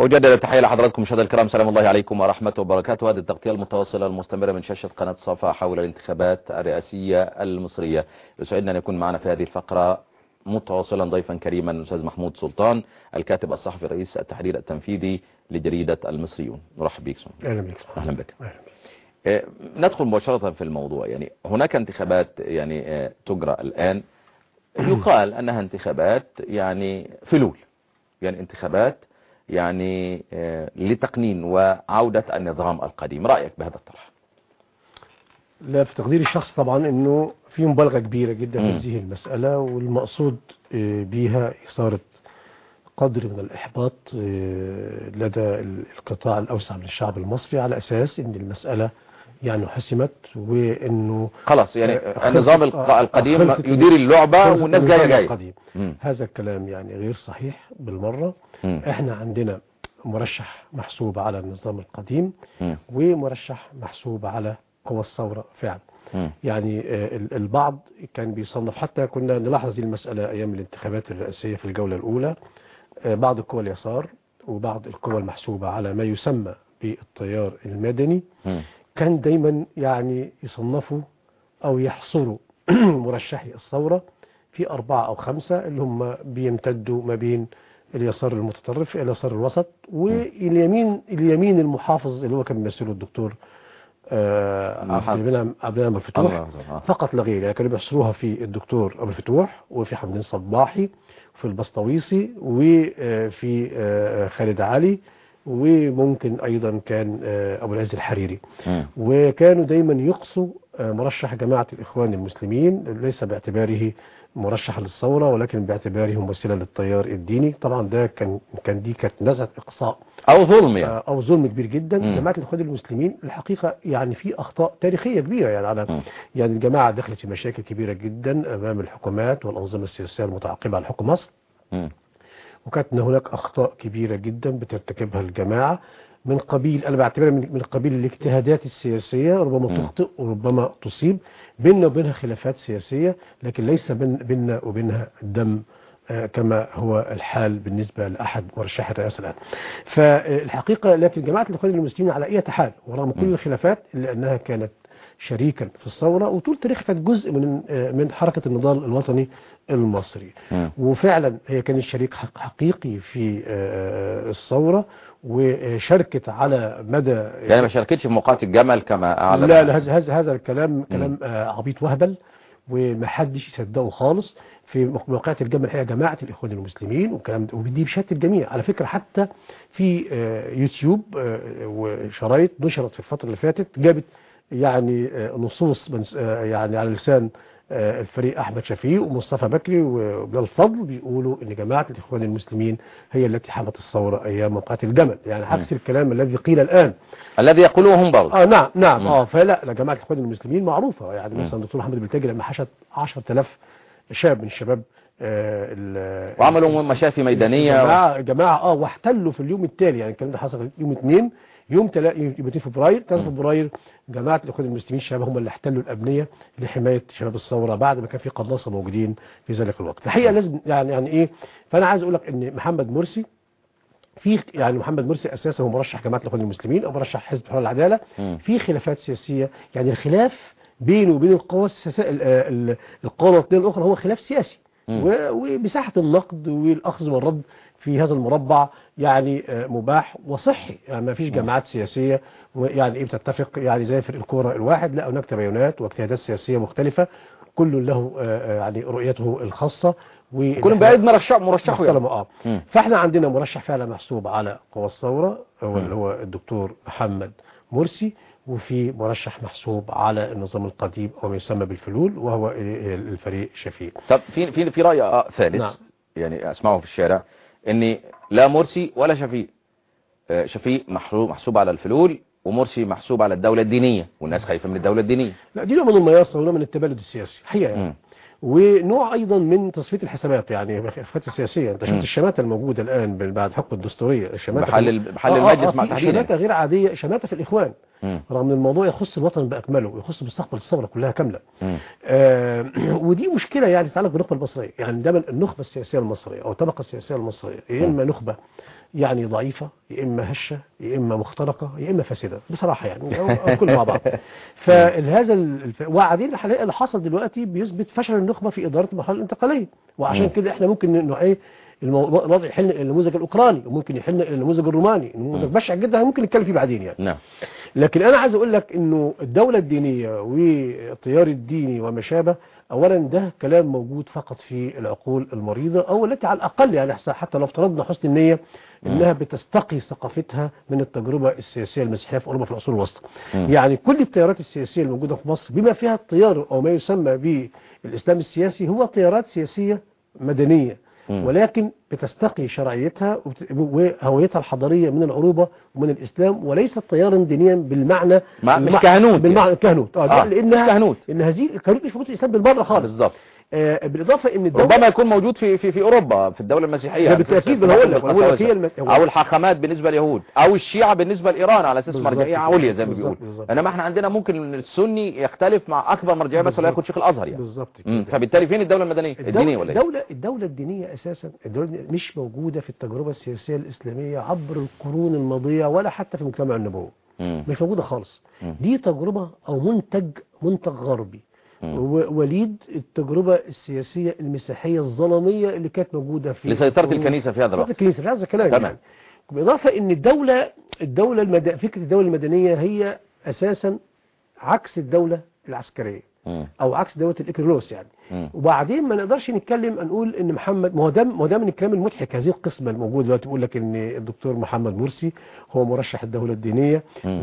أجدد التحية لحضراتكم مشاهدينا الكرام سلام الله عليكم ورحمة وبركاته هذه التغطية المتواصلة المستمرة من شاشة قناة صفا حول الانتخابات الرئاسية المصرية يسعدنا أن يكون معنا في هذه الفقرة متواصلا ضيفا كريما الأستاذ محمود سلطان الكاتب الصحفي رئيس التحرير التنفيذي لجريدة المصريون نرحب بك أهلا بك أهلا بك أهلا بك. آه، ندخل مباشرة في الموضوع يعني هناك انتخابات يعني آه، تجرى الآن يقال أنها انتخابات يعني فلول يعني انتخابات يعني آه، لتقنين وعودة النظام القديم رأيك بهذا الطرح لا في تقديري الشخصي طبعا انه في مبالغة كبيرة جدا مم. في هذه المسألة والمقصود آه، بيها إثارة قدر من الإحباط آه، لدى القطاع الأوسع من الشعب المصري على أساس ان المسألة يعني حسمت وانه خلاص يعني آه، النظام خلصت- الق- آه، القديم خلصت- يدير اللعبة خلصت والناس جاية النظام جاية القديم. مم. هذا الكلام يعني غير صحيح بالمرة مم. احنا عندنا مرشح محسوب على النظام القديم مم. ومرشح محسوب على قوى الثورة فعلا مم. يعني آه، ال- البعض كان بيصنف حتى كنا نلاحظ هذه المسألة أيام الانتخابات الرئاسية في الجولة الأولى آه، بعض القوى اليسار وبعض القوى المحسوبة على ما يسمى بالتيار المدني مم. كان دايما يعني يصنفوا أو يحصروا مرشحي الثورة في أربعة أو خمسة اللي هم بيمتدوا ما بين اليسار المتطرف إلى اليسار الوسط واليمين اليمين المحافظ اللي هو كان بيمثله الدكتور آه، محمد. عبد المنعم عبد المنعم الفتوح الله الله. فقط لا غير يعني كانوا بيحصروها في الدكتور أبو الفتوح وفي حمدين صباحي وفي البسطويسي وفي آه، خالد علي وممكن أيضا كان آه، أبو العز الحريري مم. وكانوا دايما يقصوا آه، مرشح جماعة الإخوان المسلمين ليس باعتباره مرشح للثورة ولكن باعتباره ممثلا للتيار الديني طبعا ده كان كان دي كانت نزعة إقصاء أو ظلم يعني آه، أو ظلم كبير جدا مم. جماعة الإخوان المسلمين الحقيقة يعني في أخطاء تاريخية كبيرة يعني على مم. يعني الجماعة دخلت في مشاكل كبيرة جدا أمام الحكومات والأنظمة السياسية المتعاقبة على حكم مصر مم. وكانت إن هناك أخطاء كبيرة جدا بترتكبها الجماعة من قبيل أنا بعتبرها من من قبيل الاجتهادات السياسية ربما مم. تخطئ وربما تصيب بيننا وبينها خلافات سياسية لكن ليس بين- بيننا وبينها دم آه، كما هو الحال بالنسبة لأحد مرشحي الرئاسة الآن فالحقيقة لكن جماعة الإخوان المسلمين على أي حال ورغم كل مم. الخلافات إلا أنها كانت شريكا في الثورة وطول تاريخها كانت جزء من آه، من حركة النضال الوطني المصري مم. وفعلا هي كانت شريك حق- حقيقي في آه، الثورة وشاركت على مدى يعني ما شاركتش في موقعة الجمل كما أعلن لا لا هذا هذا هذا الكلام كلام آه، عبيط وهبل ومحدش يصدقه خالص في موقعة الجمل الحقيقة جماعة الإخوان المسلمين والكلام ده ودي بشهادة الجميع على فكرة حتى في آه، يوتيوب آه، وشرايط نشرت في الفترة اللي فاتت جابت يعني آه، نصوص من آه، يعني على لسان آه، الفريق أحمد شفيق ومصطفى بكري وبلال الفضل بيقولوا إن جماعة الإخوان المسلمين هي التي حمت الثورة أيام موقعة الجمل يعني عكس الكلام الذي قيل الآن الذي يقولوه هم برضه اه نعم نعم مم. اه فلا لا جماعه الاخوان المسلمين معروفه يعني مم. مثلا الدكتور محمد بالتاجي لما حشد 10000 شاب من الشباب آه ال- وعملوا مشافي ميدانية جماعه جماعه اه واحتلوا في اليوم التالي يعني الكلام ده حصل يوم 2 يوم تلا يوم 2 فبراير 3 مم. فبراير جماعه الاخوان المسلمين الشباب هم اللي احتلوا الابنيه لحمايه شباب الثوره بعد ما كان في قناصه موجودين في ذلك الوقت الحقيقه لازم يعني يعني ايه فانا عايز اقول لك ان محمد مرسي في يعني محمد مرسي اساسا هو مرشح جماعه الاخوان المسلمين او مرشح حزب حريه العداله مم. في خلافات سياسيه يعني الخلاف بينه وبين القوى السياسيه ال- ال- القوى الوطنيه الاخرى هو خلاف سياسي مم. و- ومساحه النقد والاخذ والرد في هذا المربع يعني آه، مباح وصحي يعني ما فيش جماعات سياسيه يعني ايه بتتفق يعني زي فريق الكوره الواحد لا هناك تباينات واجتهادات سياسيه مختلفه كل له آه، آه، يعني رؤيته الخاصه كل بقى مرشح مرشحه يعني محترمه اه مم. فاحنا عندنا مرشح فعلا محسوب على قوى الثورة هو مم. اللي هو الدكتور محمد مرسي وفي مرشح محسوب على النظام القديم او ما يسمى بالفلول وهو الفريق شفيق طب في في في رأي آه ثالث نعم. يعني اسمعه في الشارع ان لا مرسي ولا شفيق آه، شفيق محسوب محسوب على الفلول ومرسي محسوب على الدولة الدينية والناس خايفة من الدولة الدينية لا دي نوع من المياسة ونوع من التبلد السياسي حقيقة يعني. مم. ونوع ايضا من تصفيه الحسابات يعني الخلافات السياسيه انت مم. شفت الشماته الموجوده الان بعد حكم الدستوريه الشماته بحل ال- بحل المجلس مع في تحديدا. شماته غير عاديه شماته في الاخوان مم. رغم ان الموضوع يخص الوطن باكمله ويخص مستقبل الثوره كلها كامله مم. آه، ودي مشكله يعني تتعلق بالنخبه المصريه يعني دايما النخبه السياسيه المصريه او الطبقه السياسيه المصريه يا اما نخبه يعني ضعيفه يا اما هشه يا اما مخترقه يا اما فاسده بصراحه يعني أو, أو كل مع بعض فهذا الف... وبعدين الحقيقه اللي حصل دلوقتي بيثبت فشل النخبه في اداره المرحله الانتقاليه وعشان مم. كده احنا ممكن انه ايه الموضوع الوضع يحل الى النموذج الاوكراني وممكن يحل الى النموذج الروماني نموذج بشع جدا ممكن نتكلم فيه بعدين يعني نعم لكن انا عايز اقول لك انه الدولة الدينية والتيار الديني وما شابه اولا ده كلام موجود فقط في العقول المريضة او التي على الاقل يعني حتى لو افترضنا حسن النية انها بتستقي ثقافتها من التجربة السياسية المسيحية في اوروبا في العصور الوسطى مم. يعني كل التيارات السياسية الموجودة في مصر بما فيها التيار او ما يسمى بالاسلام السياسي هو تيارات سياسية مدنية مم. ولكن بتستقي شرعيتها وبت- وهويتها الحضارية من العروبة ومن الإسلام وليست تيارا دينيا بالمعنى ما- مش بالمع- كهنوت بالمعنى الكهنوت اه, آه، آه لأنها مش كهنوت. إن هذه الكهنوت مش موجود في الإسلام بالمرة خالص بالظبط آه بالإضافة إن الدولة ربما يكون موجود في في في اوروبا في الدوله المسيحيه ده بالتأكيد، في- ما أنا في بقول لك، أنا بقول لك هي المس- او الحاخامات بالنسبه لليهود او الشيعه بالنسبه لايران على اساس بالظبط مرجعيه كده. عليا زي ما بالظبط، بيقول بالظبط. انما احنا عندنا ممكن السني يختلف مع اكبر مرجعيه بس ولا بالظبط. ياخد شيخ الازهر يعني بالظبط مم. كده. فبالتالي فين الدوله المدنيه الدينيه ولا ايه الدولة, الدولة الدينية أساسا الدولة الدينية مش موجودة في التجربة السياسية الإسلامية عبر القرون الماضية ولا حتى في مجتمع النبوة مم. مش موجودة خالص مم. دي تجربة أو منتج منتج غربي مم. و- وليد التجربة السياسية المسيحية الظلامية اللي كانت موجودة في لسيطره القرون- الكنيسه في هذا سيطرة الوقت الكنيسة في هذا الكلام تمام. يعني بالإضافة إن الدولة الدولة المد... فكرة الدولة المدنية هي أساسا عكس الدولة العسكرية مم. أو عكس دولة الإكرونوس يعني مم. وبعدين ما نقدرش نتكلم نقول ان محمد ما هو ده ما هو ده من الكلام المضحك هذه القسمه الموجوده دلوقتي بيقول لك ان الدكتور محمد مرسي هو مرشح الدوله الدينيه مم.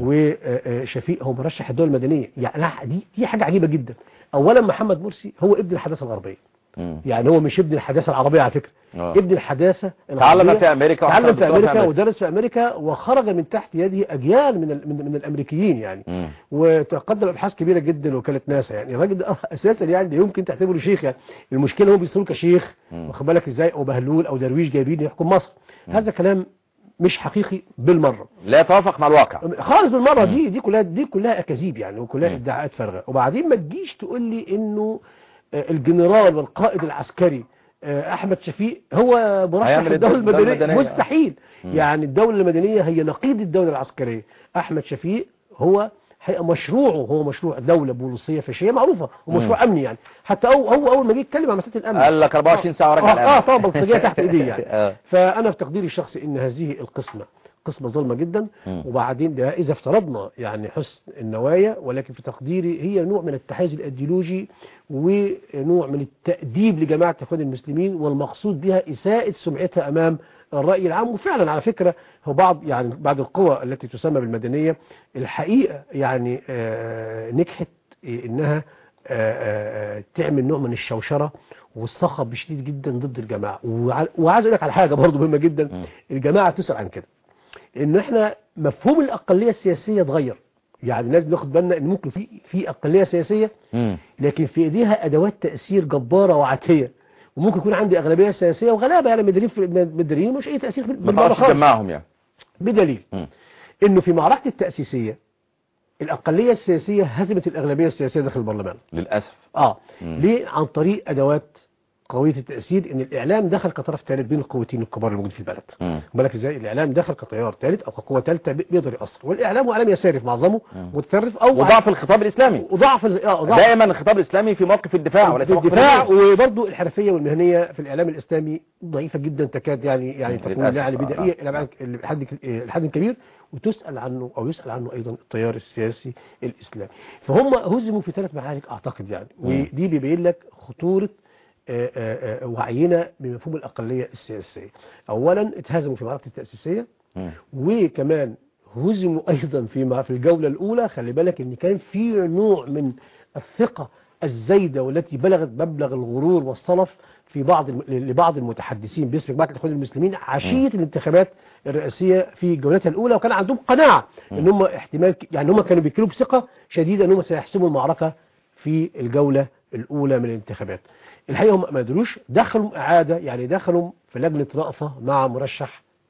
وشفيق هو مرشح الدوله المدنيه يعني لا، دي دي حاجه عجيبه جدا اولا محمد مرسي هو ابن الحداثه الغربيه مم. يعني هو مش ابن الحداثه العربيه على فكره آه. ابن الحداثه تعلم الغربية. في امريكا تعلم وحصل في دكتوراه امريكا ودرس في امريكا وخرج من تحت يده اجيال من ال- من, من الامريكيين يعني مم. وتقدم ابحاث كبيره جدا وكاله ناسا يعني الراجل ده اساسا يعني ده يمكن تعتبره شيخ يعني المشكله هو بيصيروا كشيخ مم. واخد بالك ازاي او بهلول او درويش جايبين يحكم مصر هذا كلام مش حقيقي بالمره لا يتوافق مع الواقع خالص بالمره دي دي كلها دي كلها اكاذيب يعني وكلها مم. ادعاءات فارغه وبعدين ما تجيش تقول لي انه آه، الجنرال والقائد العسكري آه، احمد شفيق هو مرشح هيعمل الدوله الدولة المدنيه المدنية. مستحيل مم. يعني الدوله المدنيه هي نقيض الدوله العسكريه احمد شفيق هو حقيقة مشروعه هو مشروع دولة بوليسية فاشية معروفة ومشروع أمني يعني حتى هو, هو أول ما جه يتكلم عن مسألة الأمن قال لك 24 ساعه ورجع آه, الأمن. آه طبعا بلطجية تحت إيديه يعني آه. فأنا في تقديري الشخصي إن هذه القسمة قسمة ظلمة جدا مم. وبعدين ده إذا افترضنا يعني حسن النوايا ولكن في تقديري هي نوع من التحيز الأيديولوجي ونوع من التأديب لجماعة إخوان المسلمين والمقصود بها إساءة سمعتها أمام الرأي العام وفعلا على فكرة هو بعض يعني بعض القوى التي تسمى بالمدنية الحقيقة يعني آه، نجحت إنها آه، آه، تعمل نوع من الشوشرة والصخب شديد جدا ضد الجماعة وع- وعايز اقول لك على حاجة برضو مهمة جدا مم. الجماعة تسأل عن كده ان احنا مفهوم الأقلية السياسية اتغير يعني لازم ناخد بالنا ان ممكن في في أقلية سياسية مم. لكن في ايديها ادوات تأثير جبارة وعاتية وممكن يكون عندي أغلبية سياسية وغلابة يعني مدرين في مدرين مش أي تأثير ما بالمرة تعرفش خالص تجمعهم يعني بدليل مم. انه في معركة التأسيسية الأقلية السياسية هزمت الأغلبية السياسية داخل البرلمان للاسف اه مم. ليه عن طريق ادوات قويه التاثير ان الاعلام دخل كطرف ثالث بين القوتين الكبار اللي موجودين في البلد مم. خد بالك ازاي الاعلام دخل كتيار ثالث او كقوه ثالثه بي- بيقدر ياثر والاعلام واعلام يساري في معظمه مم. متطرف او وضعف الخطاب الاسلامي وضعف ال- اه ضعف دائما الخطاب الاسلامي في موقف الدفاع وليس موقف الدفاع الهجوم. وبرضه الحرفيه والمهنيه في الاعلام الاسلامي ضعيفه جدا تكاد يعني يعني مم. تكون للأسف. يعني آه، بدائيه نعم. الى بعد- لحد لحد كبير وتسال عنه او يسال عنه ايضا التيار السياسي الاسلامي فهم هزموا في ثلاث معارك اعتقد يعني مم. ودي بيبين لك خطوره آه، آه، آه، وعينا بمفهوم الاقليه السياسيه اولا اتهزموا في معركه التاسيسيه مم. وكمان هزموا ايضا في مع- في الجوله الاولى خلي بالك ان كان في نوع من الثقه الزايده والتي بلغت مبلغ الغرور والصلف في بعض الم- لبعض المتحدثين باسم جماعه الاخوان المسلمين عشيه الانتخابات الرئاسيه في جولتها الاولى وكان عندهم قناعه ان هم احتمال ك- يعني هم كانوا بيتكلموا بثقه شديده ان هم سيحسموا المعركه في الجوله الاولى من الانتخابات الحقيقه هم ما قدروش دخلوا اعاده يعني دخلوا في لجنه رأفه مع مرشح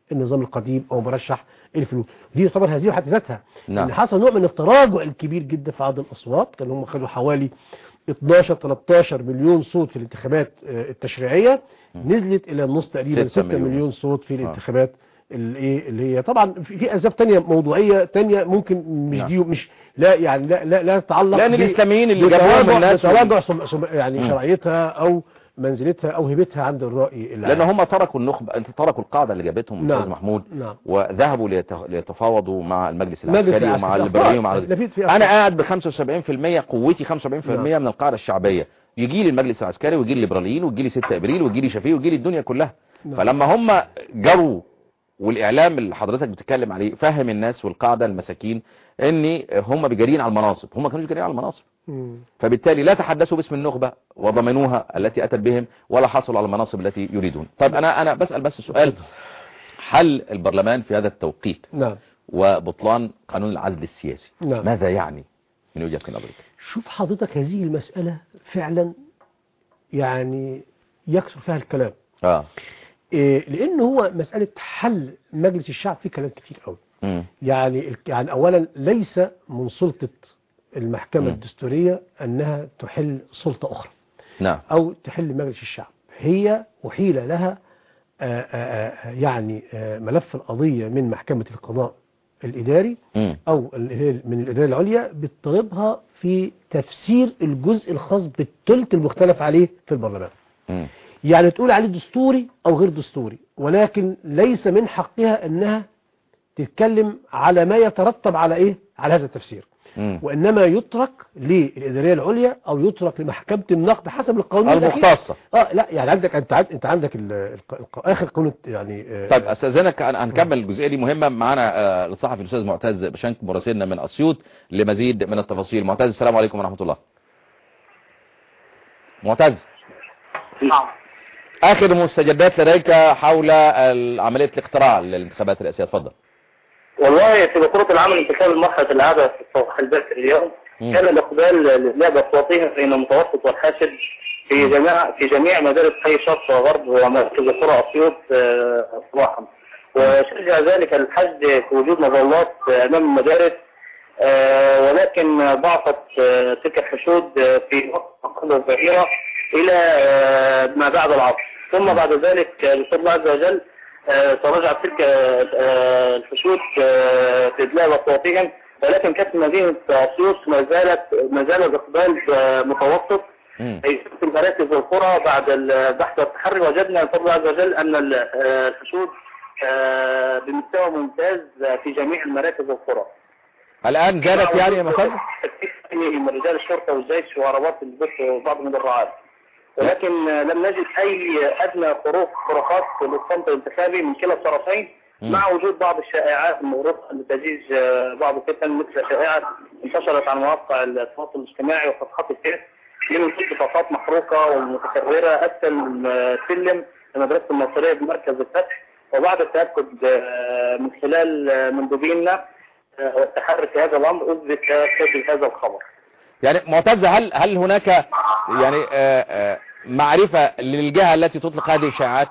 النظام القديم او مرشح الفلول دي يعتبر هزيمه حد ذاتها نعم. ان حصل نوع من التراجع الكبير جدا في عدد الاصوات كان هم خدوا حوالي 12 13 مليون صوت في الانتخابات آه، التشريعيه نزلت الى النص تقريبا 6 6 مليون. مليون صوت في الانتخابات الايه اللي هي طبعا في في اسباب تانية موضوعيه تانية ممكن مش نعم. دي مش لا يعني لا لا, لا تتعلق لأن ب- الإسلاميين اللي بتراجع- جابوهم الناس بتراجع سم سم يعني مم. شرعيتها او منزلتها او هبتها عند الراي العام لان هم تركوا النخبه انت تركوا القاعده اللي جابتهم نعم. استاذ محمود نعم وذهبوا ليت- ليتفاوضوا مع المجلس مجلس العسكري العسكري. ومع في الليبراليين أخطاء. ومع لا، في- في انا أخطاء. قاعد ب 75% قوتي 75% نعم. من القاعده الشعبيه يجي لي المجلس العسكري ويجي لي الليبراليين ويجي لي 6 ابريل ويجي لي شفيق ويجي لي الدنيا كلها نعم. فلما هم جروا والاعلام اللي حضرتك بتتكلم عليه فهم الناس والقاعده المساكين ان هم بيجرين على المناصب هم ما كانوش جارين على المناصب مم. فبالتالي لا تحدثوا باسم النخبة وضمنوها التي أتت بهم ولا حصلوا على المناصب التي يريدون طيب أنا أنا بسأل بس سؤال حل البرلمان في هذا التوقيت نعم وبطلان قانون العزل السياسي نعم. ماذا يعني من وجهة نظرك شوف حضرتك هذه المسألة فعلا يعني يكثر فيها الكلام اه إيه لأن هو مسألة حل مجلس الشعب فيه كلام كتير قوي مم. يعني يعني أولا ليس من سلطة المحكمة مم. الدستورية أنها تحل سلطة أخرى نعم أو تحل مجلس الشعب هي أحيل لها آه، آه، آه، يعني آه، ملف القضية من محكمة القضاء الإداري مم. أو ال- من الإدارة العليا بتطالبها في تفسير الجزء الخاص بالثلث المختلف عليه في البرلمان مم. يعني تقول عليه دستوري أو غير دستوري ولكن ليس من حقها أنها تتكلم على ما يترتب على إيه على هذا التفسير مم. وإنما يترك للإدارية العليا أو يترك لمحكمة النقد حسب القانون الأخير. المختصة اه لا يعني عندك انت عند انت عندك ال ال ال اخر قانون يعني آه، طيب استاذنك أن- هنكمل الجزئيه دي مهمه معانا آه، الصحفي الاستاذ معتز بشنك مراسلنا من اسيوط لمزيد من التفاصيل معتز السلام عليكم ورحمه الله معتز نعم اخر المستجدات لديك حول ال- عمليه الاقتراع للانتخابات الرئاسيه اتفضل والله في بطولة العام الانتخابي المرحلة العادة في الصباح الباكر اليوم مم. كان الإقبال للعب أصواتهم بين المتوسط والحاشد في جميع في جميع مدارس حي شرق وغرب ومركز قرى أسيوط آه، صباحا وشجع ذلك الحشد في وجود مظلات آه، أمام المدارس آه، ولكن ضعفت آه، تلك الحشود آه، في وقت قبل الظهيرة إلى آه، ما بعد العصر ثم بعد ذلك آه، بفضل الله عز وجل آه، تراجعت تلك آه، الحشود آه، في إدلاء أصواتهم ولكن كانت مدينة أسيوط ما زالت ما زال الإقبال آه، متوسط مم. أي في المراكز والقرى بعد البحث والتحري وجدنا بفضل الله عز وجل أن ال- آه، الحشود آه، بمستوى ممتاز في جميع المراكز والقرى. الان زادت يعني يا معتز من رجال الشرطة والجيش وعربات البث وبعض من الرعاة ولكن آه، لم نجد أي أدنى خروج خروقات للصمت الانتخابي من كلا الطرفين مم. مع وجود بعض الشائعات المغرضة لتجيج آه، بعض الفتن مثل شائعات انتشرت على مواقع التواصل الاجتماعي وصفحات الفيس من وجود بطاقات محروقة ومتكررة أسفل آه، سلم المدرسة المصرية بمركز الفتح وبعد التأكد آه، من خلال آه، مندوبينا آه، والتحري في هذا الأمر أثبت كذب هذا الخبر يعني معتز هل هل هناك يعني آه، آه، معرفة للجهة التي تطلق هذه الشائعات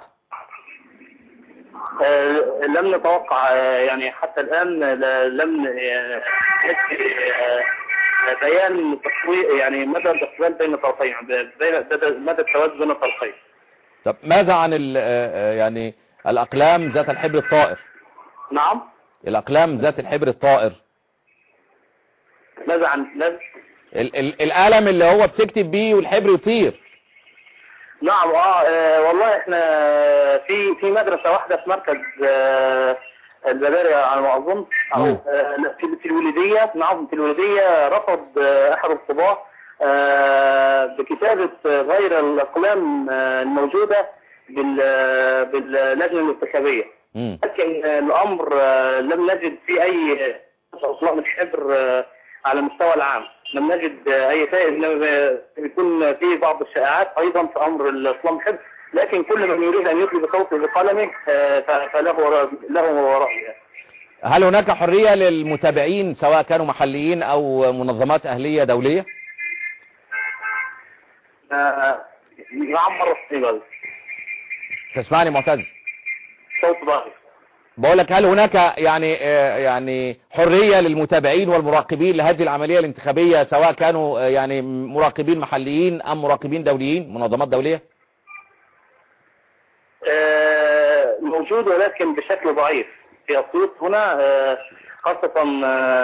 آه، لم نتوقع آه، يعني حتى الآن ل- لم آه، نجد آه، بيان تقوي يعني مدى الاقبال بين الطرفين ب- بين مدى- مدى التوازن بين الطرفين طب ماذا عن ال- آه، آه، يعني الأقلام ذات الحبر الطائر نعم الأقلام ذات الحبر الطائر ماذا عن ماذا؟ ال- ال- القلم اللي هو بتكتب بيه والحبر يطير نعم اه آه، والله احنا في في مدرسة واحدة في مركز آه، البلاريا على ما اظن او مم. آه، لا، في في الوليدية نعم في الوليدية رفض آه، احد الطلاب آه، بكتابة آه، غير الاقلام آه، الموجودة بال- باللجنة الانتخابية مم. لكن آه، الامر آه، لم نجد فيه اي اصلاء من الحبر آه، على المستوى العام لم نجد آه، اي شيء انما يكون في بعض الشائعات ايضا في امر الاصلاء من الحبر لكن كل من يريد ان يطلب صوته بقلمه آه، ف- فله له راي هل هناك حرية للمتابعين سواء كانوا محليين أو منظمات أهلية دولية آه، يعمر الصيغه تسمعني معتز صوت ضعيف بقول لك هل هناك يعني آه، يعني حرية للمتابعين والمراقبين لهذه العملية الانتخابية سواء كانوا آه، يعني مراقبين محليين ام مراقبين دوليين منظمات دولية آه، موجود ولكن بشكل ضعيف في أسيوط هنا آه، خاصة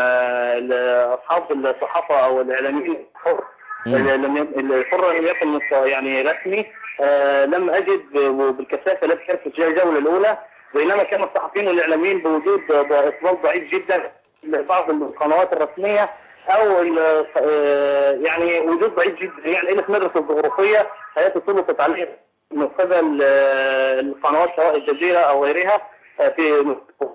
آه، أصحاب الصحافة أو الإعلاميين الحر مم. لم ي- الحر لم يكن مص- يعني رسمي آه، لم أجد ب- بالكثافة التي كانت في الجولة الأولى بينما كان الصحفيين والإعلاميين بوجود ض- إقبال ضعيف جدا لبعض القنوات الرسمية أو ال- آه، يعني وجود ضعيف جدا يعني قلة مدرسة الجغرافية التي سلطت عليه من قبل آه، القنوات سواء الجزيرة أو غيرها آه، في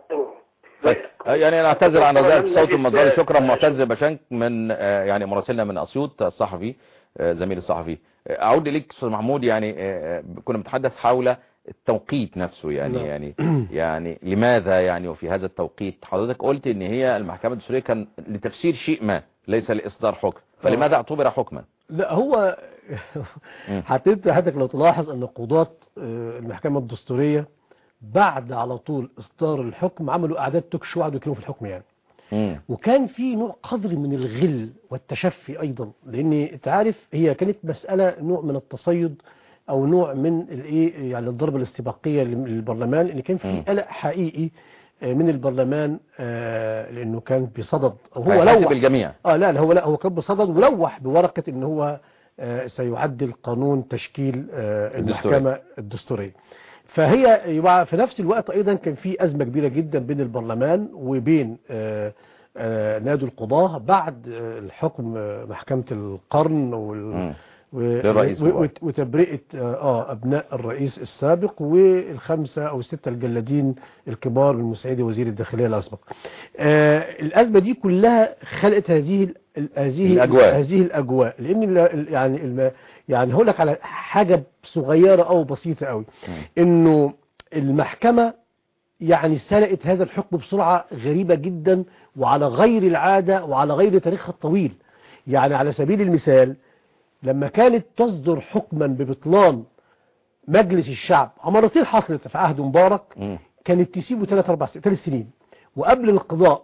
طيب. يعني انا اعتذر عن رذاذ لم الصوت نجد- المصدري شكرا آه، معتز بشنك من آه، يعني مراسلنا من اسيوط الصحفي آه، زميل الصحفي آه، اعود اليك استاذ محمود يعني آه، آه، كنا بنتحدث حول التوقيت نفسه يعني نعم. يعني يعني لماذا يعني وفي هذا التوقيت حضرتك قلت ان هي المحكمة الدستورية كان لتفسير شيء ما ليس لاصدار حكم فلماذا اعتبر حكما لا هو مم. حتى حضرتك لو تلاحظ ان قضاة آه، المحكمة الدستورية بعد على طول اصدار الحكم عملوا اعداد توك شو قعدوا يتكلموا في الحكم يعني مم. وكان في نوع قدر من الغل والتشفي ايضا لان انت عارف هي كانت مسألة نوع من التصيد او نوع من الايه يعني الضربة الاستباقية للبرلمان ان كان مم. في قلق حقيقي آه، من البرلمان آه، لانه كان بصدد او هو هيحاسب لوح الجميع اه لا لا هو لا هو كان بصدد ولوح بورقة ان هو آه، سيعدل قانون تشكيل آه، الدستوري. المحكمة الدستورية فهي يبقى في نفس الوقت ايضا كان في ازمة كبيرة جدا بين البرلمان وبين آه، آه، نادي القضاة بعد آه، الحكم آه، محكمة القرن وال مم. و- للرئيس و- مبارك. وت- وتبرئة آه آه، أبناء الرئيس السابق والخمسة أو الستة الجلادين الكبار من مساعدي وزير الداخلية الأسبق آه الأزمة دي كلها خلقت هذه ال- ال- هذه الأجواء. هذه الأجواء لأن ال- ال- يعني الم يعني هقول لك على حاجة صغيرة أو بسيطة قوي مم. إنه المحكمة يعني سلقت هذا الحكم بسرعة غريبة جدا وعلى غير العادة وعلى غير تاريخها الطويل يعني على سبيل المثال لما كانت تصدر حكما ببطلان مجلس الشعب مرتين حصلت في عهد مبارك مم. كانت تسيبه ثلاث اربع س- ثلاث سنين وقبل القضاء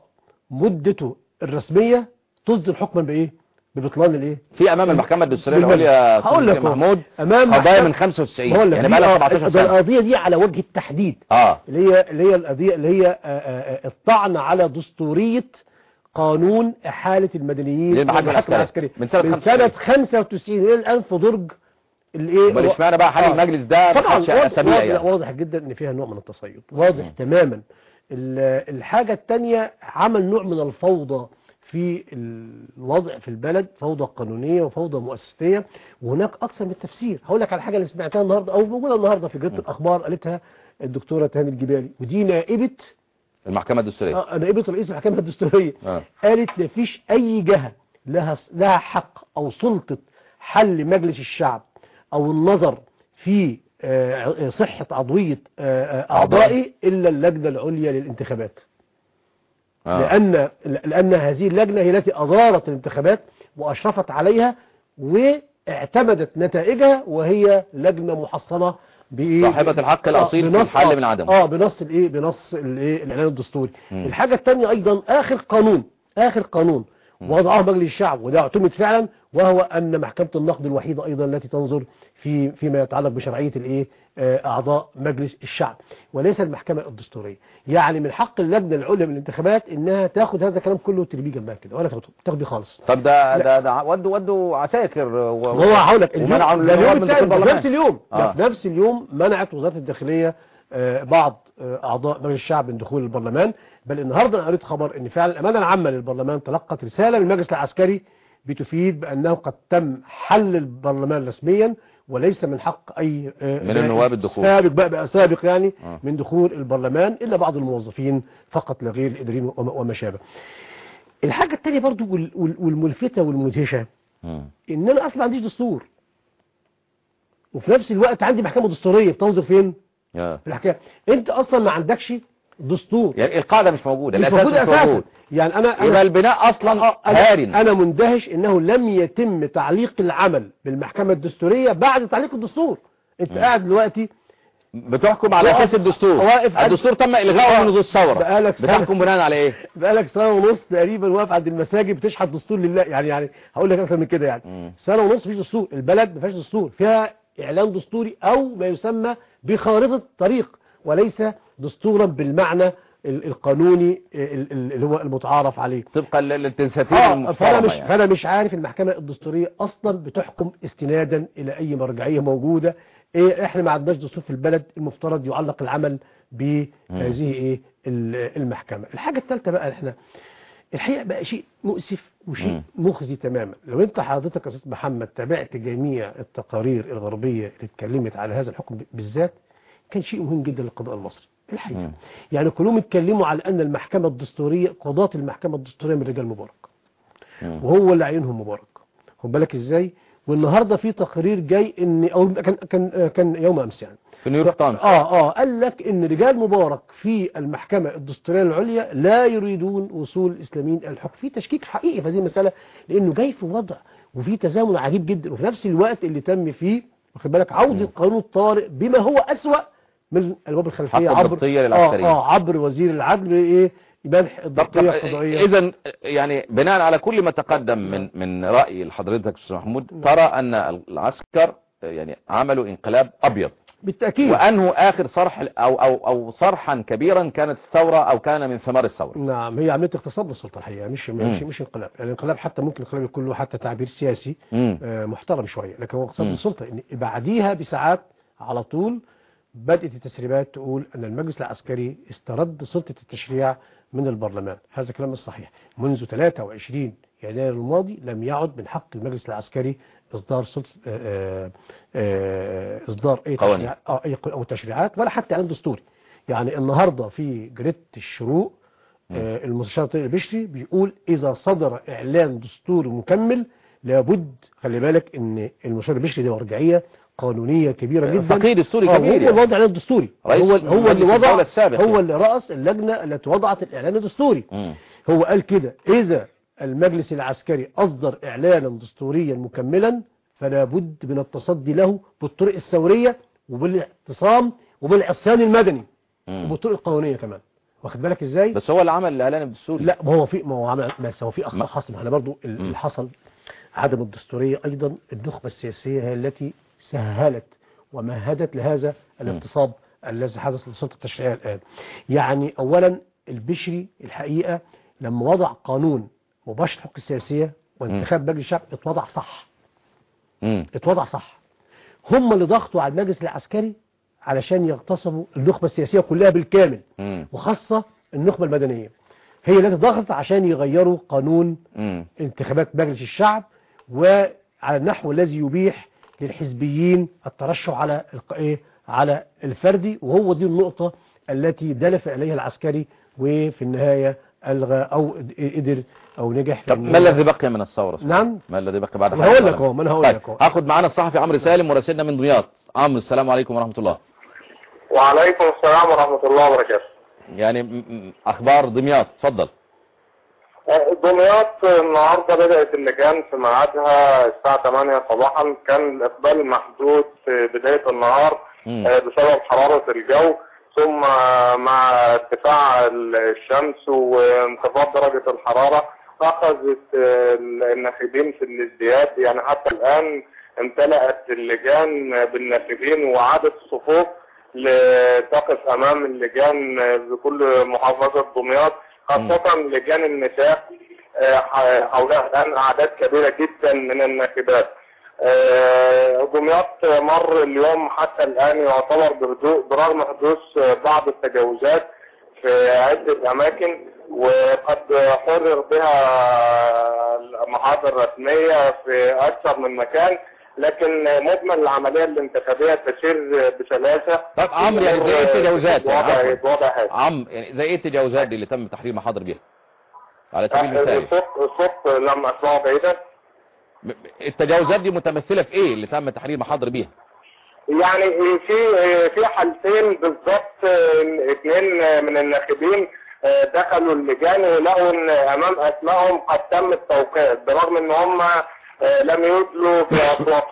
مدته الرسمية تصدر حكما بايه ببطلان الايه في امام المحكمة الدستورية بالمجلس. العليا هقول لك أستاذ أهو. محمود امام قضايا محكمة- من 95 بقول لك يعني دي بقى لها آه، 17 ده سنة القضية دي على وجه التحديد اه اللي هي اللي هي القضية اللي هي آه، آه، آه، الطعن على دستورية قانون إحالة المدنيين للمحاكم والمحاكم العسكرية. العسكرية من سنة من 95. سنة 95 إلى الآن في درج الايه امال اشمعنى بقى حل آه. المجلس ده طبعا بخدش واضح, اسابيع واضح, يعني واضح جدا ان فيها نوع من التصيد واضح مم. تماما ال- الحاجة التانية عمل نوع من الفوضى في الوضع في البلد فوضى قانونية وفوضى مؤسسية وهناك أكثر من تفسير هقول لك على حاجة اللي سمعتها النهاردة أو موجودة النهاردة في جريدة الأخبار قالتها الدكتورة تهاني الجبالي ودي نائبة المحكمة الدستورية آه، نائبة رئيس المحكمة الدستورية آه. قالت مفيش أي جهة لها لها حق أو سلطة حل مجلس الشعب أو النظر في آه، صحة عضوية آه، آه، أعضائي إلا اللجنة العليا للانتخابات آه. لأن لأن هذه اللجنة هي التي أدارت الانتخابات وأشرفت عليها واعتمدت نتائجها وهي لجنة محصنة بإيه؟ صاحبة الحق الأصيل في بنص- الحل آه، من عدمه. اه بنص الايه بنص الايه الاعلان الدستوري مم. الحاجة الثانية ايضا اخر قانون اخر قانون وضعه مجلس الشعب وده اعتمد فعلا وهو ان محكمة النقد الوحيدة ايضا التي تنظر في فيما يتعلق بشرعية الايه آه، اعضاء مجلس الشعب وليس المحكمة الدستورية يعني من حق اللجنة العليا من الانتخابات انها تاخد هذا الكلام كله وترميه جنبها كده ولا تاخده تاخديه خالص طب ده ده ده ودوا ودوا عساكر و... هو هقول لك اليوم ومنعوا ده اليوم النواب من الثاني دخول ده في البرلمان. نفس اليوم ده آه. في نفس اليوم منعت وزارة الداخلية آه، بعض آه، أعضاء مجلس الشعب من دخول البرلمان بل النهاردة أنا قريت خبر أن فعلا الأمانة العامة للبرلمان تلقت رسالة من المجلس العسكري بتفيد بأنه قد تم حل البرلمان رسميا وليس من حق أي آه، من النواب الدخول. سابق بقى, بقى سابق يعني آه. من دخول البرلمان إلا بعض الموظفين فقط لا غير الإداريين وما وما شابه الحاجة الثانية برضو وال- وال- والملفتة والمدهشة مم. ان انا اصلا ما عنديش دستور وفي نفس الوقت عندي محكمة دستورية بتنظر فين آه. في الحكاية انت اصلا ما عندكش دستور يعني القاعدة مش موجودة مش الأساس موجود مش اساسا موجود يعني انا يبقى انا البناء أصلا هارن انا, أنا مندهش انه لم يتم تعليق العمل بالمحكمة الدستورية بعد تعليق الدستور انت مم. قاعد دلوقتي بتحكم على واقف- اساس الدستور واقف عند- الدستور تم الغائه منذ الثوره بقالك سنة- بتحكم بناء على ايه بقالك سنة ونص تقريبا واقف عند المساجد بتشحت دستور لله يعني يعني هقول لك اكتر من كده يعني مم. سنة ونص مفيش دستور البلد ما فيهاش دستور فيها اعلان دستوري او ما يسمى بخارطة طريق وليس دستورا بالمعنى ال- القانوني ال- ال- اللي هو المتعارف عليه طبقا للتنساتين اه فانا المحترمه مش يعني. فانا مش عارف المحكمه الدستوريه اصلا بتحكم استنادا الى اي مرجعيه موجوده إيه احنا ما عندناش دستور في البلد المفترض يعلق العمل بهذه ايه ال- المحكمه الحاجه الثالثه بقى احنا الحقيقه بقى شيء مؤسف وشيء مم. مخزي تماما لو انت حضرتك يا استاذ محمد تابعت جميع التقارير الغربيه اللي اتكلمت على هذا الحكم بالذات كان شيء مهم جدا للقضاء المصري الحقيقه مم. يعني كلهم اتكلموا على ان المحكمه الدستوريه قضاه المحكمه الدستوريه من رجال مبارك مم. وهو اللي عينهم مبارك خد بالك ازاي والنهارده في تقرير جاي ان او كان كان كان يوم امس يعني في نيويورك تايمز اه اه قال لك ان رجال مبارك في المحكمه الدستوريه العليا لا يريدون وصول الاسلاميين الى الحكم في تشكيك حقيقي في هذه المساله لانه جاي في وضع وفي تزامن عجيب جدا وفي نفس الوقت اللي تم فيه واخد بالك عوده قانون الطارئ بما هو اسوأ من الابواب الخلفيه حق عبر الضبطية للعسكريين. اه اه عبر وزير العدل ايه منح الضبطيه القضائيه اذا يعني بناء على كل ما تقدم من من راي لحضرتك استاذ محمود ترى ان العسكر يعني عملوا انقلاب ابيض بالتاكيد وانهوا اخر صرح او او او صرحا كبيرا كانت الثوره او كان من ثمار الثوره نعم هي عمليه اغتصاب للسلطه الحقيقه مش مش مم. مش انقلاب يعني الانقلاب حتى ممكن الانقلاب يكون له حتى تعبير سياسي مم. آه، محترم شويه لكن هو اغتصاب مم. للسلطه ان بعديها بساعات على طول بدات التسريبات تقول ان المجلس العسكري استرد سلطه التشريع من البرلمان هذا كلام مش صحيح منذ 23 يناير الماضي لم يعد من حق المجلس العسكري اصدار سلطه آه، آه، اصدار اي قوانين. تشريع اه اي ق- او تشريعات ولا حتى اعلان دستوري يعني النهارده في جريده الشروق آه، المستشار طارق البشري بيقول اذا صدر اعلان دستوري مكمل لابد خلي بالك ان المستشار البشري دي مرجعيه قانونيه كبيره جدا فقيه دستوري آه، كبير هو يعني. اللي وضع الاعلان الدستوري رئيس هو هو مجلس اللي وضع الدولة السابق هو يعني. اللي راس اللجنه التي وضعت الاعلان الدستوري مم. هو قال كده إذا المجلس العسكري أصدر إعلانا دستوريا مكملا فلا بد من التصدي له بالطرق الثورية وبالاعتصام وبالعصيان المدني مم. وبالطرق القانونية كمان واخد بالك ازاي بس هو اللي عمل الاعلان الدستوري لا ما هو في ما هو عمل بس هو في ما- اخطاء حصل احنا برضو ال- مم. اللي حصل عدم الدستورية ايضا النخبة السياسية هي التي سهلت ومهدت لهذا الاغتصاب الذي حدث للسلطة التشريعية الآن يعني أولا البشري الحقيقة لما وضع قانون مباشر الحقوق السياسية وانتخاب مجلس الشعب اتوضع صح مم. اتوضع صح هم اللي ضغطوا على المجلس العسكري علشان يغتصبوا النخبة السياسية كلها بالكامل مم. وخاصة النخبة المدنية هي التي ضغطت عشان يغيروا قانون مم. انتخابات مجلس الشعب وعلى النحو الذي يبيح للحزبيين الترشح على الق- إيه؟ على الفردي وهو دي النقطة التي دلف إليها العسكري وفي النهاية ألغى أو قدر أو نجح في طب إن ما هو- الذي بقي من الثوره نعم ما الذي بقي بعد أنا حرب هقول لك العالم؟ أهو، ما أنا هقول طيب، لك أهو. هاخد معانا الصحفي عمرو سالم مراسلنا من دمياط عمرو السلام عليكم ورحمه الله وعليكم السلام ورحمة الله وبركاته يعني م- م- اخبار دمياط اتفضل دمياط النهاردة بدأت اللجان في ميعادها الساعة 8 صباحا كان الإقبال محدود في بداية النهار مم. آه، بسبب حرارة الجو ثم مع ارتفاع الشمس وانخفاض درجة الحرارة أخذت آه، الناخبين في الازدياد يعني حتى الآن امتلأت اللجان بالناخبين وعادت الصفوف لتقف أمام اللجان بكل محافظة دمياط خاصة لجان النساء آه، ح- حولها الآن أعداد كبيرة جدا من الناخبات آه، دمياط مر اليوم حتى الآن يعتبر بهدوء برغم حدوث بعض التجاوزات في عدة أماكن وقد حرر بها محاضر رسمية في أكثر من مكان لكن مجمل العملية الانتخابية تسير بسلاسة طب عمرو يعني زي ايه التجاوزات يعني وضع عفواً. وضع هذا عم يعني زي ايه التجاوزات دي اللي تم تحرير محاضر بيها على سبيل المثال الصوت الصوت لم أسمعه بعيدا م- التجاوزات دي متمثله في ايه اللي تم تحرير محاضر بيها يعني في في حالتين بالضبط اثنين من الناخبين دخلوا اللجان ولقوا ان امام اسمائهم قد تم التوقيع برغم ان هم لم يدلوا باصواتهم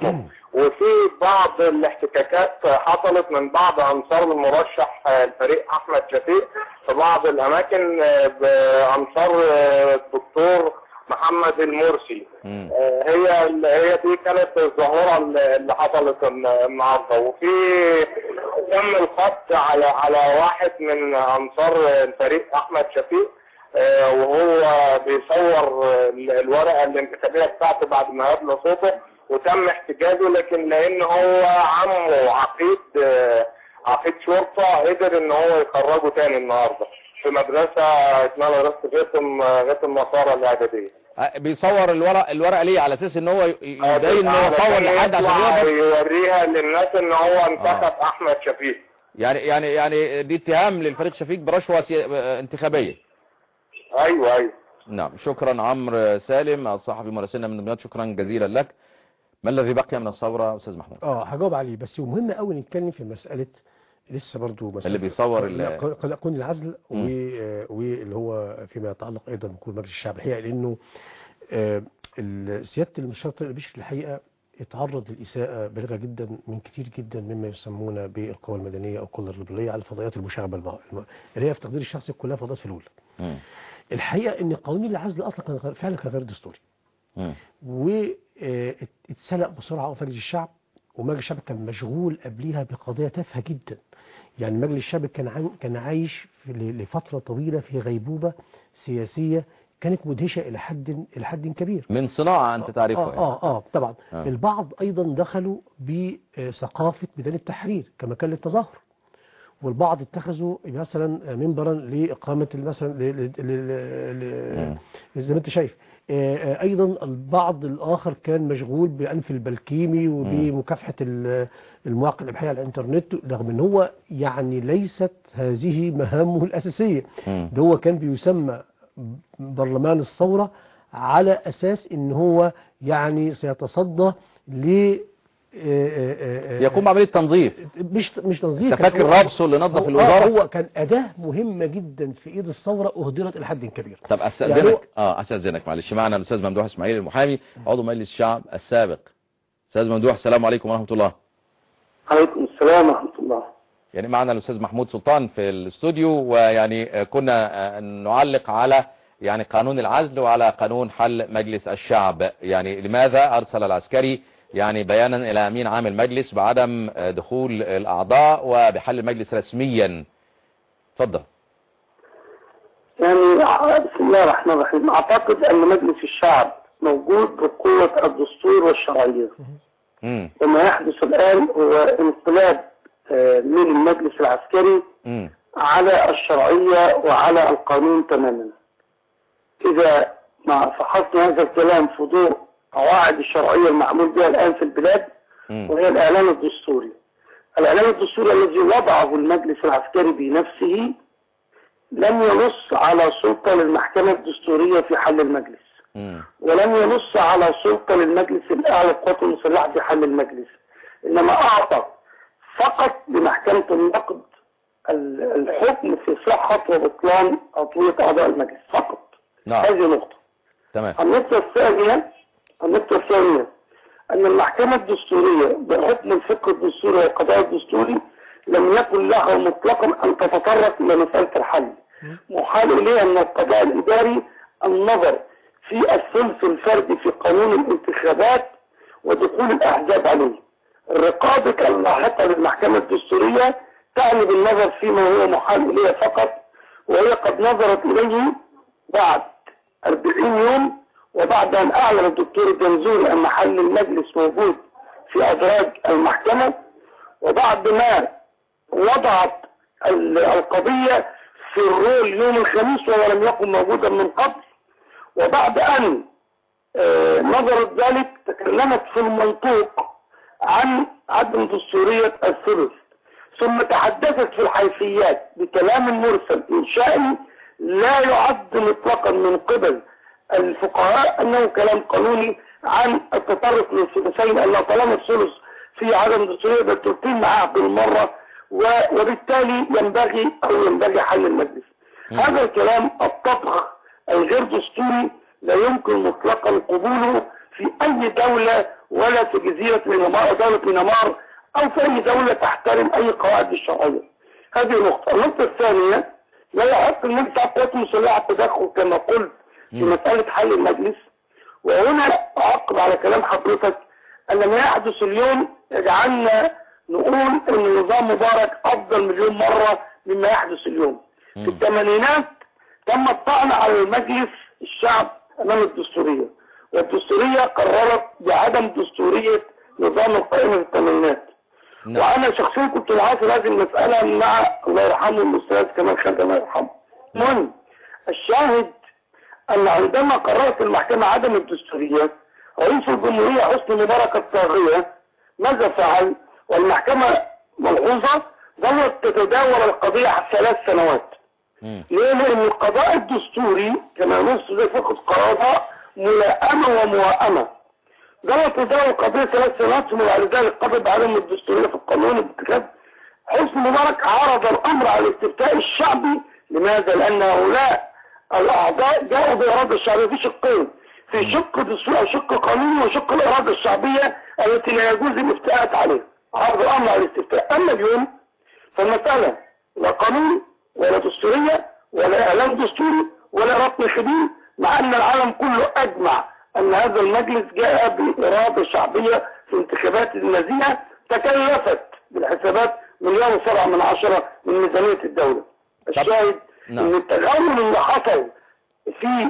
وفي بعض الاحتكاكات حصلت من بعض انصار المرشح آه، الفريق احمد شفيق في بعض الاماكن آه، بانصار آه، الدكتور محمد المرسي مم. آه، هي هي دي كانت الظاهره اللي حصلت النهارده وفي تم الخط على على واحد من انصار الفريق احمد شفيق آه، وهو بيصور آه، الورقه الانتخابيه بتاعته بعد ما قبل صوته وتم احتجازه لكن لان هو عمه عقيد آه، عقيد شرطه قدر ان هو يخرجه تاني النهارده في مدرسه اسمها مدرسه غيثم غيثم نصارى الاعداديه آه، بيصور الورق الورقه ليه على اساس ان هو ي- يبين ان هو علشان صور لحد عشان يطلع يقدر يوريها للناس ان هو انتخب احمد شفيق يعني يعني يعني دي اتهام للفريق شفيق برشوه سي... آه، انتخابيه ايوه ايوه نعم شكرا عمرو سالم الصحفي مراسلنا من دمياط شكرا جزيلا لك ما الذي بقي من الثوره استاذ محمود اه هجاوب عليه بس مهم قوي نتكلم في مساله لسه برضو مسألة اللي بيصور ال- لا، ق- ق- قانون العزل و- مم. آه، واللي هو فيما يتعلق ايضا بكل مجلس الشعب الحقيقه لانه آه، ال- سياده المستشار طارق بشر الحقيقه اتعرض للإساءة بالغة جدا من كتير جدا مما يسمون بالقوى المدنية أو القوى الليبرالية على الفضائيات المشاغبة الم- الم- اللي هي في تقدير الشخصي كلها فضائيات فلول. مم. الحقيقة إن قانون العزل أصلا كان غير- فعلا كان غير دستوري. مم. واتسلق بسرعة في مجلس الشعب ومجلس الشعب كان مشغول قبليها بقضية تافهة جدا يعني مجلس الشعب كان عن كان عايش في ل- لفترة طويلة في غيبوبة سياسية كانت مدهشة إلى حد إلى حد كبير من صناعة أنت تعرفها آه, يعني. آه, آه طبعا آه. آه. البعض أيضا دخلوا بثقافة ميدان التحرير كمكان للتظاهر والبعض اتخذوا مثلا منبرا لإقامة مثلا ل- ل- ل- ل- زي ما أنت شايف آه، آه، أيضا البعض الآخر كان مشغول بأنف البلكيمي وبمكافحة ال- المواقع الإباحية على الإنترنت رغم أن هو يعني ليست هذه مهامه الأساسية مم. ده هو كان بيسمى برلمان الثورة على أساس ان هو يعني سيتصدى ل يقوم بعملية تنظيف مش مش تنظيف انت فاكر هو- رابسو اللي نظف هو- الوزارة؟ آه، هو كان أداة مهمة جدا في إيد الثورة أهدرت إلى حد كبير طب يعني استاذنك هو- اه استاذنك معلش معنا الاستاذ ممدوح اسماعيل المحامي عضو مجلس الشعب السابق استاذ ممدوح السلام عليكم ورحمه الله عليكم السلام ورحمة الله يعني معنا الاستاذ محمود سلطان في الاستوديو ويعني آه، كنا آه، نعلق على يعني قانون العزل وعلى قانون حل مجلس الشعب يعني لماذا ارسل العسكري يعني بيانا الى امين عام المجلس بعدم آه، دخول الاعضاء وبحل المجلس رسميا اتفضل يعني بسم الله الرحمن الرحيم أعتقد أن مجلس الشعب موجود بقوة الدستور والشرعية امم وما يحدث الآن هو انقلاب آه، من المجلس العسكري امم على الشرعية وعلى القانون تماما إذا ما فحصنا هذا الكلام في ضوء قواعد الشرعية المعمول بها الآن في البلاد امم وهي الإعلان الدستوري الإعلان الدستوري الذي وضعه المجلس العسكري بنفسه لم ينص على سلطة للمحكمة الدستورية في حل المجلس امم ولم ينص على سلطة للمجلس الأعلى للقوات المسلحة في حل المجلس إنما أعطى فقط لمحكمة النقد ال- الحكم في صحة وبطلان عضوية أعضاء المجلس فقط نعم هذه نقطة تمام النقطة الثانية النقطة الثانية أن المحكمة الدستورية بحكم الفقه الدستوري والقضاء الدستوري لم يكن لها مطلقا أن تتطرق إلى مسألة الحل محال إليه أن القضاء الإداري النظر في الثلث الفردي في قانون الانتخابات ودخول الأحزاب عليه الرقابة اللاحقة للمحكمة الدستورية تعني بالنظر فيما هو محال إليه فقط وهي قد نظرت إليه بعد 40 يوم وبعد أن أعلن الدكتور الجنزوري أن حل المجلس موجود في أدراج المحكمة وبعد ما وضعت ال- القضية في الرول يوم الخميس وهو لم يكن موجودا من قبل وبعد أن آه، نظرت ذلك تكلمت في المنطوق عن عدم دستورية الثلث ثم تحدثت في الحيثيات بكلام مرسل إنشائي لا يعد مطلقا من قبل الفقهاء أنه كلام قانوني عن التطرق للثلثين أن طالما الثلث في عدم دستورية ده تلقين معاه بالمرة و- وبالتالي ينبغي أو ينبغي حل المجلس هذا الكلام الطبخ الغير دستوري لا يمكن مطلقا قبوله في أي دولة ولا في جزيرة مينمار دولة مينمار او في اي دولة تحترم اي قواعد الشرعية هذه نقطة النقطة الثانية لا يحق المجلس على القوات المسلحة التدخل كما قلت في مم. مسألة حل المجلس وهنا أعقب على كلام حضرتك أن ما يحدث اليوم يجعلنا نقول أن نظام مبارك أفضل مليون مرة مما يحدث اليوم في مم. الثمانينات تم الطعن على المجلس الشعب أمام الدستورية والدستورية قررت بعدم دستورية نظام القائمة في الثمانينات نعم وانا شخصيا كنت معاصر هذه المسألة مع الله يرحمه الاستاذ كمال خالد الله يرحمه المهم الشاهد ان عندما قررت المحكمة عدم الدستورية رئيس الجمهورية حسني مبارك الطاغية ماذا فعل والمحكمة ملحوظة ظلت تتداول القضية على ثلاث سنوات مم. ليه؟ لأن القضاء الدستوري كما نص زي فقه قضاء ملائمة وموائمة ظلت تداول القضية ثلاث سنوات ثم بعد ذلك قضى بعدم الدستورية في القانون الانتخاب حسني مبارك عرض الأمر على الاستفتاء الشعبي لماذا؟ لأن هؤلاء الأعضاء جاءوا بإرادة الشعبية في شقين في شق دستوري أو شق قانوني وشق الإرادة الشعبية التي لا يجوز الافتاءات عليها عرض الأمر على الاستفتاء أما اليوم فالمسألة لا قانون ولا دستورية ولا إعلان دستوري ولا رقم خبير مع أن العالم كله أجمع أن هذا المجلس جاء بإرادة شعبية في انتخابات النزيهة تكلفت بالحسابات مليار وسبعة من عشرة من ميزانية الدولة الشاهد نعم. أن التغول اللي حصل في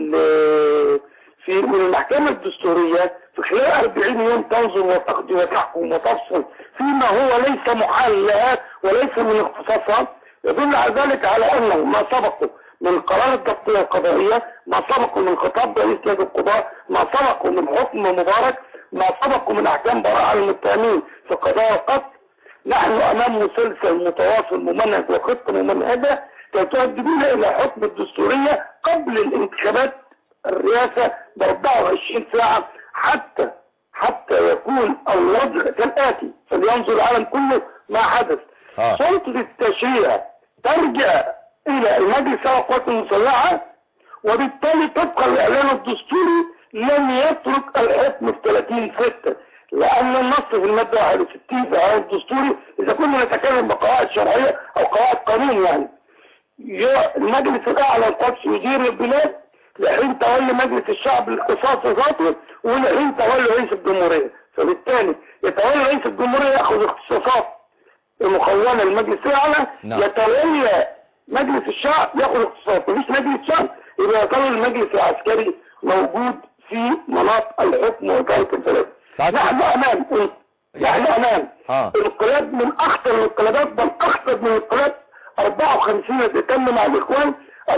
ال- في من المحكمة الدستورية في خلال 40 يوم تنظر وتقضي وتحكم وتفصل فيما هو ليس محال لها وليس من اختصاصها يدل على ذلك على انه ما سبقه من قرار التغطية القضائية ما سبقه من خطاب رئيس لجنة القضاء ما سبقه من حكم مبارك ما سبقه من احكام براءة على المتهمين في قضايا القتل نحن امام مسلسل متواصل ممنهج وخطة ممنهجة تؤدي بنا الى حكم الدستورية قبل الانتخابات الرئاسة ب 24 ساعة حتى حتى يكون الوضع كالآتي فلينظر العالم كله ما حدث آه. سلطة التشريع ترجع إلى المجلس أو القوات المسلحة وبالتالي طبقا للإعلان الدستوري لم يترك الحكم في 30 ستة لأن النص في المادة 61 في الإعلان الدستوري إذا كنا نتكلم بقواعد شرعية أو قواعد قانون يعني ي- المجلس الأعلى القدس يدير البلاد لحين تولي مجلس الشعب القصاص ذاته ولحين تولي رئيس الجمهورية فبالتالي يتولي رئيس الجمهورية يأخذ اختصاصات المخولة للمجلس الأعلى نعم. يتولى مجلس الشعب يأخذ اختصاصات مفيش مجلس شعب يبقى يظل المجلس العسكري موجود في مناطق الحكم وإدارة البلد ساعات- نحن أمام نحن أمام آه. انقلاب من اخطر الانقلابات بل اخطر من انقلاب 54 الذي تم مع الاخوان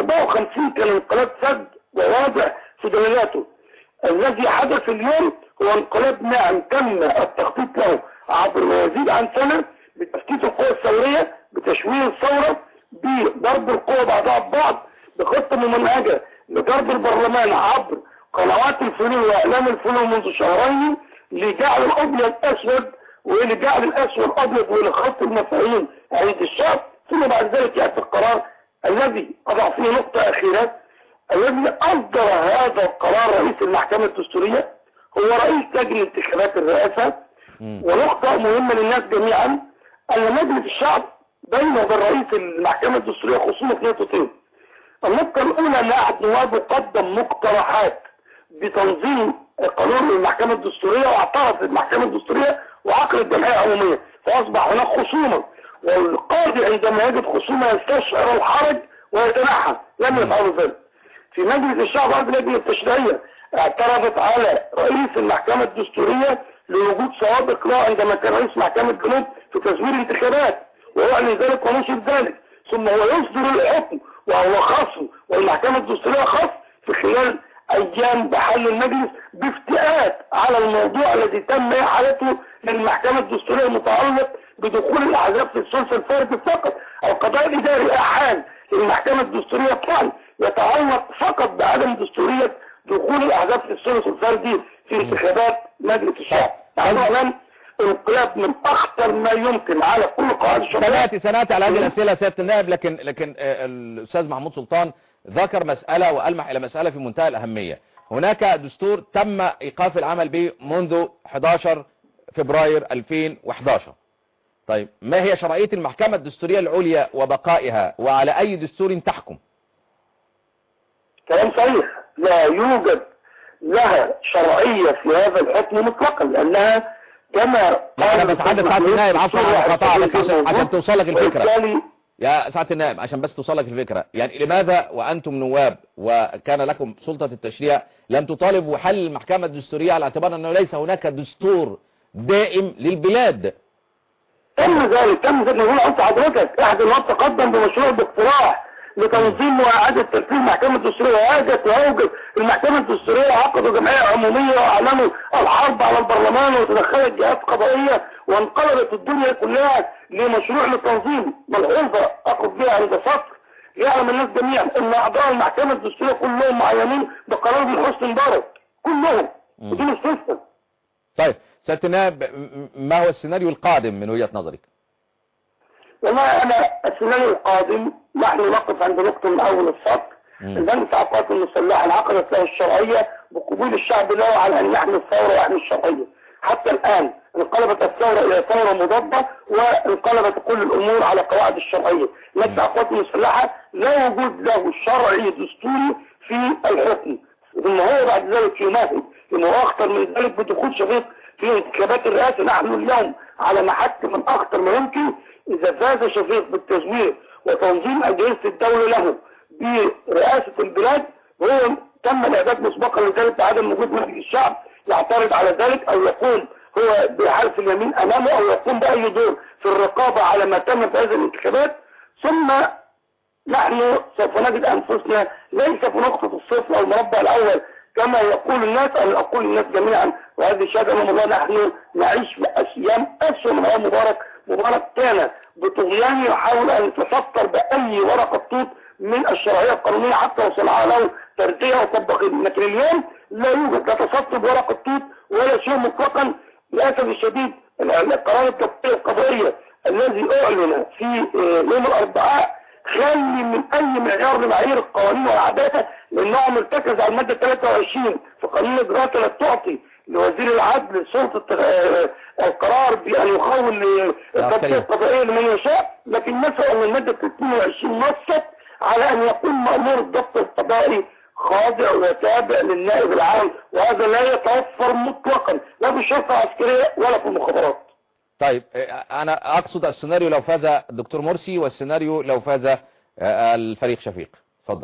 54 كان انقلاب سد وواضح في دليلاته الذي حدث اليوم هو انقلاب ناعم تم التخطيط له عبر ما يزيد عن سنة بتفتيت القوى الثورية بتشويه الثورة بضرب القوى بعضها ببعض بخطة ممنهجة لضرب البرلمان عبر قنوات الفلول واعلام الفلول منذ شهرين لجعل الابيض اسود ولجعل الاسود ابيض ولخط المفاهيم عند الشعب ثم بعد ذلك ياتي القرار الذي اضع فيه نقطة اخيرة الذي اصدر هذا القرار رئيس المحكمة الدستورية هو رئيس لجنة انتخابات الرئاسة مم. ونقطة مهمة للناس جميعا أن مجلس الشعب بينه وبين رئيس المحكمة الدستورية خصومة في نقطتين النقطة الأولى أن أحد نوابه قدم مقترحات بتنظيم قانون المحكمة الدستورية واعترض المحكمة الدستورية وعقد الجمعية العمومية فأصبح هناك خصومة والقاضي عندما يجد خصومة يستشعر الحرج ويتنحى لم يفعل ذلك في مجلس الشعب هذه اللجنة التشريعية اعترضت على رئيس المحكمة الدستورية لوجود سوابق له عندما كان رئيس محكمة جنوب في تزوير انتخابات ويعلن ذلك ونشر ذلك ثم هو يصدر الحكم وهو خصم والمحكمة الدستورية خصم في خلال ايام بحل المجلس بافتئات على الموضوع الذي تم احالته للمحكمة الدستورية المتعلق بدخول الاحزاب في الثلث الفردي فقط القضاء الاداري احال للمحكمة الدستورية طعن يتعلق فقط بعدم دستورية دخول الاحزاب في الثلث الفردي في انتخابات مجلس الشعب نحن امام انقلاب من اخطر ما يمكن على كل قواعد الشرعية سناتي سناتي على هذه الأسئلة سيادة النائب لكن لكن آه، الأستاذ محمود سلطان ذكر مسألة وألمح إلى مسألة في منتهى الأهمية هناك دستور تم ايقاف العمل به منذ 11 فبراير 2011 طيب ما هي شرعية المحكمة الدستورية العليا وبقائها وعلى اي دستور تحكم كلام صحيح لا يوجد لها شرعية في هذا الحكم مطلقا لأنها كما انا بتحدث ساعة النائب عفوا عن القطاع بس عشان, عشان توصل لك الفكرة وبالتالي يا ساعة النائب عشان بس توصل لك الفكرة يعني لماذا وأنتم نواب وكان لكم سلطة التشريع لم تطالبوا بحل المحكمة الدستورية على اعتبار أنه ليس هناك دستور دائم للبلاد تم ذلك تم ذلك نقول قلت حضرتك احد الناس تقدم بمشروع باقتراح لتنظيم واعاده تنفيذ المحكمه الدستوريه وهاجت وهوجت المحكمه الدستوريه عقدوا جمعيه عموميه واعلنوا الحرب على البرلمان وتدخلت جهات قضائيه وانقلبت الدنيا كلها لمشروع للتنظيم ملحوظه اخذ بها عند سطر يعلم الناس جميعا ان اعضاء المحكمه الدستوريه كلهم معينين بقرار من حسني مبارك كلهم مم. بدون استثناء طيب سيادة النائب م- ما هو السيناريو القادم من وجهة نظرك والله انا السيناريو القادم نحن نقف عند نقطة من اول السطر مم. المجلس العقارات المسلحة انعقدت له الشرعية بقبول الشعب له على ان يحمي الثورة ويحمي الشرعية حتى الان انقلبت الثورة الى ثورة مضادة وانقلبت كل الامور على قواعد الشرعية مجلس العقارات المسلحة لا وجود له شرعي دستوري في الحكم ثم هو بعد ذلك يمهد انه اخطر من ذلك بدخول شقيق في انتخابات الرئاسة نحن اليوم على محك من اخطر ما يمكن اذا فاز شفيق بالتزوير وتنظيم اجهزة الدولة له برئاسة البلاد هو تم الاعداد مسبقا لذلك بعدم وجود مجلس الشعب يعترض على ذلك او يقوم هو بحلف اليمين امامه او يقوم باي دور في الرقابة على ما تم في هذه الانتخابات ثم نحن سوف نجد انفسنا ليس في نقطة الصفر او المربع الاول كما يقول الناس او يقول الناس جميعا وهذه الشهادة امام الله نحن نعيش في ايام اسوء من ايام مبارك مبارك كان بطغيان يحاول ان يتستر باي ورقة توت من الشرعية القانونية حتى وصلها له ترتية وتطبيقين لكن اليوم لا يوجد لا تستر بورقة توت ولا شيء مطلقا للاسف الشديد القرار التطبيق القضائية الذي اعلن في آه، يوم الاربعاء خلي من اي معيار لمعايير القوانين والعدالة لانه مرتكز على المادة 23 في قانون الاجراءات التي تعطي لوزير العدل سلطة آه، القرار بان يخول التطبيق القضائية لمن يشاء لكن نسأل ان المادة 22 نصت على ان يكون مأمور الضبط القضائي خاضع وتابع للنائب العام وهذا لا يتوفر مطلقا لا في الشرطة العسكرية ولا في المخابرات طيب آه، انا اقصد السيناريو لو فاز الدكتور مرسي والسيناريو لو فاز آه، الفريق شفيق اتفضل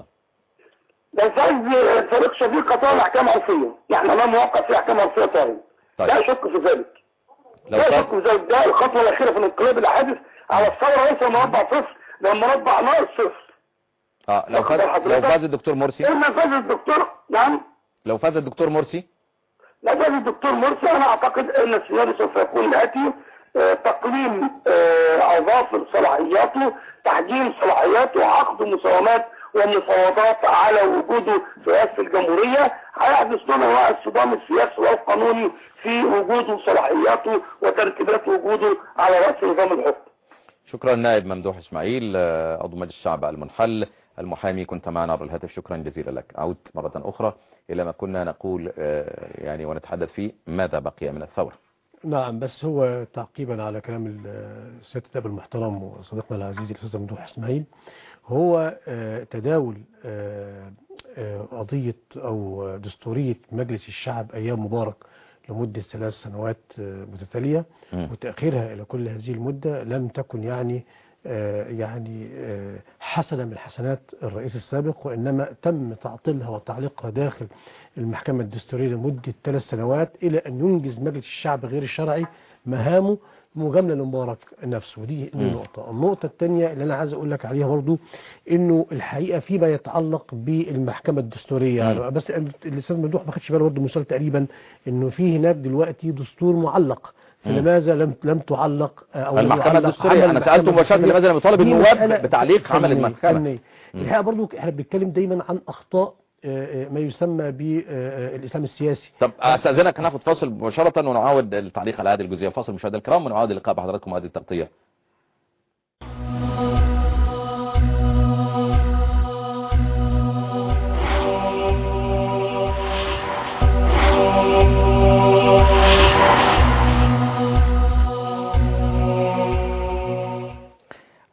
لو فاز فريق شفيق قطاع احكام عرفية يعني امام موقع في احكام عرفية طارئ طيب. لا شك في ذلك لو لا فاز شك في ذلك ده الخطوة الاخيرة في الانقلاب الحادث على الثورة ليس مربع صفر ده مربع ناقص صفر اه لو فاز لو فاز الدكتور مرسي اما فاز الدكتور نعم لو فاز الدكتور مرسي لا فاز الدكتور مرسي انا اعتقد ان السيناريو سوف يكون الاتي آه، تقليم آه، اظافر صلاحياته تحجيم صلاحياته عقد مساومات ومفاوضات على وجوده في رئاسة الجمهورية هيحدث نوع من انواع الصدام السياسي والقانوني في وجوده وصلاحياته وترتيبات وجوده على رأس نظام الحكم شكرا نائب ممدوح اسماعيل آه، عضو مجلس الشعب المنحل المحامي كنت معنا عبر الهاتف شكرا جزيلا لك أعود مرة أخرى إلى ما كنا نقول آه، يعني ونتحدث فيه ماذا بقي من الثورة نعم بس هو تعقيبا على كلام ال- السيد النائب المحترم وصديقنا العزيز الاستاذ ممدوح اسماعيل هو آه، تداول آه، آه، قضية او دستورية مجلس الشعب ايام مبارك لمدة ثلاث سنوات آه، متتالية مم. وتأخيرها إلى كل هذه المدة لم تكن يعني آه، يعني آه، حسنة من حسنات الرئيس السابق وإنما تم تعطيلها وتعليقها داخل المحكمة الدستورية لمدة ثلاث سنوات إلى أن ينجز مجلس الشعب غير الشرعي مهامه مجاملة لمبارك نفسه ودي دي مم. نقطة النقطة الثانية اللي أنا عايز أقول لك عليها برضو إنه الحقيقة فيما يتعلق بالمحكمة الدستورية مم. يعني بس الأستاذ ممدوح ما خدش باله برضه مثال تقريبا إنه في هناك دلوقتي دستور معلق مم. فلماذا لم لم تعلق آه، او لم المحكمة يعلق الدستورية عمل أنا المحكمة سألته مباشرة الدستورية؟ لماذا لم يطالب دي النواب مسألة بتعليق عمل فنية- المحكمة فنية. مم. الحقيقة برضو احنا بنتكلم دايما عن اخطاء آه، آه، ما يسمى بالاسلام السياسي طب أستاذنك هناخد فاصل مباشرة ونعاود التعليق على هذه الجزئية فاصل مشاهدينا الكرام ونعاود اللقاء بحضراتكم هذه التغطية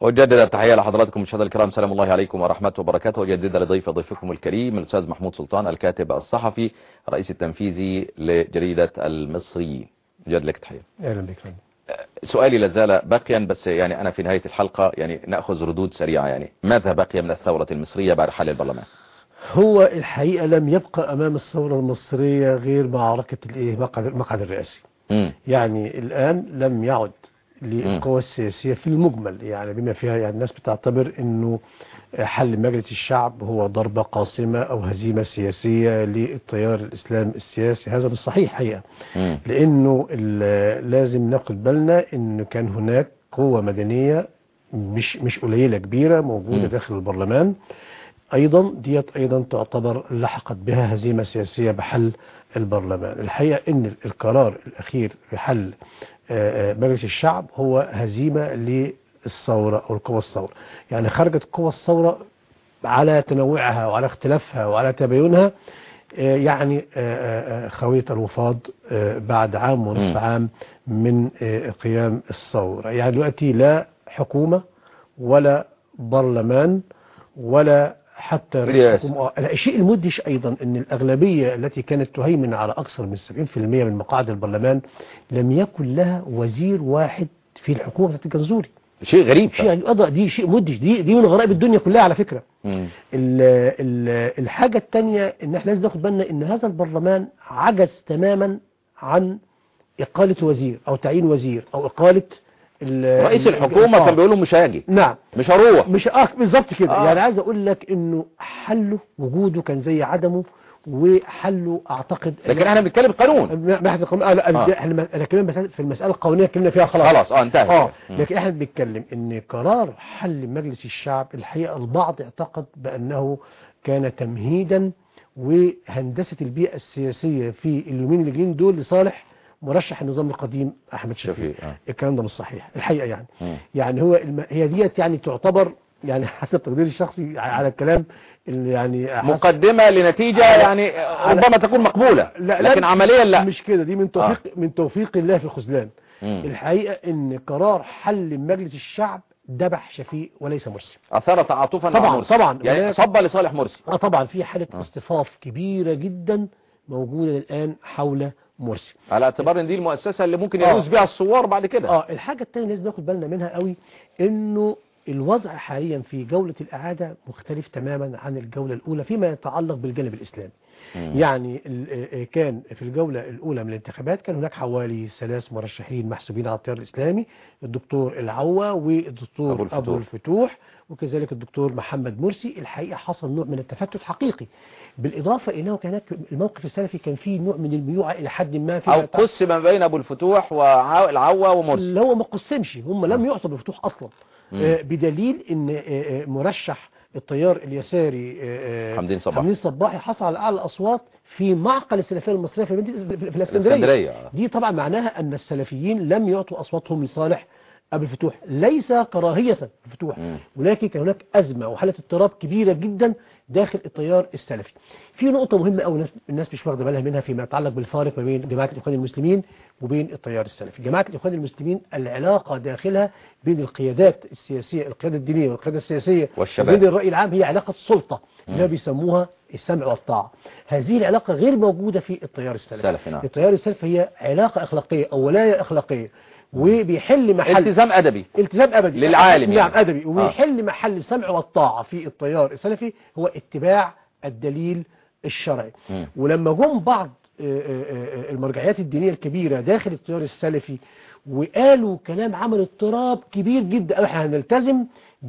وجدد التحية لحضراتكم مشاهدينا الكرام سلام الله عليكم ورحمة وبركاته وجدد لضيف ضيفكم الكريم الأستاذ محمود سلطان الكاتب الصحفي رئيس التنفيذي لجريدة المصري جد لك تحية اهلا بك فندم. سؤالي لازال باقيا بس يعني أنا في نهاية الحلقة يعني نأخذ ردود سريعة يعني ماذا بقي من الثورة المصرية بعد حل البرلمان هو الحقيقة لم يبقى أمام الثورة المصرية غير معركة الإيه مقعد المقعد الرئاسي مم. يعني الآن لم يعد للقوى السياسية في المجمل يعني بما فيها يعني الناس بتعتبر أنه حل مجلس الشعب هو ضربة قاصمة أو هزيمة سياسية للتيار الإسلام السياسي هذا مش صحيح حقيقة مم. لأنه ال- لازم ناخد بالنا أن كان هناك قوة مدنية مش مش قليلة كبيرة موجودة مم. داخل البرلمان أيضا ديت أيضا تعتبر لحقت بها هزيمة سياسية بحل البرلمان الحقيقة أن القرار الأخير في حل آه، آه، مجلس الشعب هو هزيمة للثورة أو القوى الثورة يعني خرجت قوى الثورة على تنوعها وعلى اختلافها وعلى تباينها آه، يعني آه، آه، آه، خوية الوفاض آه، بعد عام مم. ونصف عام من آه، قيام الثورة يعني دلوقتي لا حكومة ولا برلمان ولا حتى رئيس رئاسة. حكومة آه، الشيء المدهش أيضا أن الأغلبية التي كانت تهيمن على أكثر من 70% من مقاعد البرلمان لم يكن لها وزير واحد في الحكومة بتاعت الجنزوري شيء غريب شيء يعني أضع دي شيء مدهش دي دي من غرائب الدنيا كلها على فكرة مم. ال- ال- الحاجة التانية ان احنا لازم ناخد بالنا ان هذا البرلمان عجز تماما عن اقالة وزير او تعيين وزير او اقالة ال- رئيس ال- الحكومة آه. كان بيقول لهم مش هاجي نعم مش هروح مش اه بالظبط كده آه. يعني عايز اقول لك انه حله وجوده كان زي عدمه وحله اعتقد لكن احنا بنتكلم قانون ما احنا القانون آه لا آه. احنا ما- انا كلمة في المسألة القانونية اتكلمنا فيها خلاص خلاص اه انتهى اه مم. لكن احنا بنتكلم ان قرار حل مجلس الشعب الحقيقه البعض اعتقد بانه كان تمهيدا وهندسه البيئه السياسيه في اليومين اللي جايين دول لصالح مرشح النظام القديم احمد شفيق شفيق اه الكلام ده مش صحيح الحقيقه يعني مم. يعني هو الم... هي ديت يعني تعتبر يعني حسب تقديري الشخصي على الكلام اللي يعني حسب مقدمة لنتيجة يعني ربما تكون مقبولة لكن عمليا لا مش كده دي من توفيق من توفيق الله في الخذلان مم. الحقيقة ان قرار حل مجلس الشعب دبح شفيق وليس مرسي أثار تعاطفا مع طبعاً، مرسي. طبعاً. يعني هناك- صب لصالح مرسي اه طبعا في حالة آه. اصطفاف كبيرة جدا موجودة الآن حول مرسي على اعتبار ان دي المؤسسة اللي ممكن آه. يلوز بها الثوار بعد كده اه الحاجة التانية لازم ناخد بالنا منها قوي انه الوضع حاليا في جولة الإعادة مختلف تماما عن الجولة الأولى فيما يتعلق بالجانب الإسلامي مم. يعني ال- آه، آه، كان في الجولة الأولى من الانتخابات كان هناك حوالي ثلاث مرشحين محسوبين على التيار الإسلامي الدكتور العوا والدكتور أبو أبو الفتوح. الفتوح, الفتوح وكذلك الدكتور محمد مرسي الحقيقة حصل نوع من التفتت حقيقي بالإضافة إنه كان هناك الموقف السلفي كان فيه نوع من الميوعة إلى حد ما فيما او قسم ما بين ابو الفتوح والعوا ومرسي اللي هو ما قسمش هم لم يعصوا بالفتوح اصلا مم. آه، بدليل ان آه، آه، مرشح التيار اليساري آه، آه، حمدين صباحي. حمدين صباحي حصل على اعلى الاصوات في معقل السلفيه المصريه في المدينة- في في الاسكندريه الاسكندرية آه. دي طبعا معناها ان السلفيين لم يعطوا اصواتهم لصالح ابو الفتوح ليس كراهيه الفتوح مم. ولكن كان هناك ازمه وحاله اضطراب كبيره جدا داخل التيار السلفي في نقطه مهمه قوي الناس مش واخده بالها منها فيما يتعلق بالفارق ما بين جماعه الاخوان المسلمين وبين التيار السلفي جماعه الاخوان المسلمين العلاقه داخلها بين القيادات السياسيه القياده الدينيه والقياده السياسيه والشباب. وبين الراي العام هي علاقه سلطه اللي بيسموها السمع والطاعه هذه العلاقه غير موجوده في التيار السلفي السلفي، نعم. التيار السلفي هي علاقه اخلاقيه او ولايه اخلاقيه وبيحل محل التزام ادبي التزام ابدي للعالم نعم يعني. ادبي وبيحل محل السمع والطاعه في التيار السلفي هو اتباع الدليل الشرعي مم. ولما جم بعض آه، آه، آه، المرجعيات الدينيه الكبيره داخل التيار السلفي وقالوا كلام عمل اضطراب كبير جدا قالوا احنا هنلتزم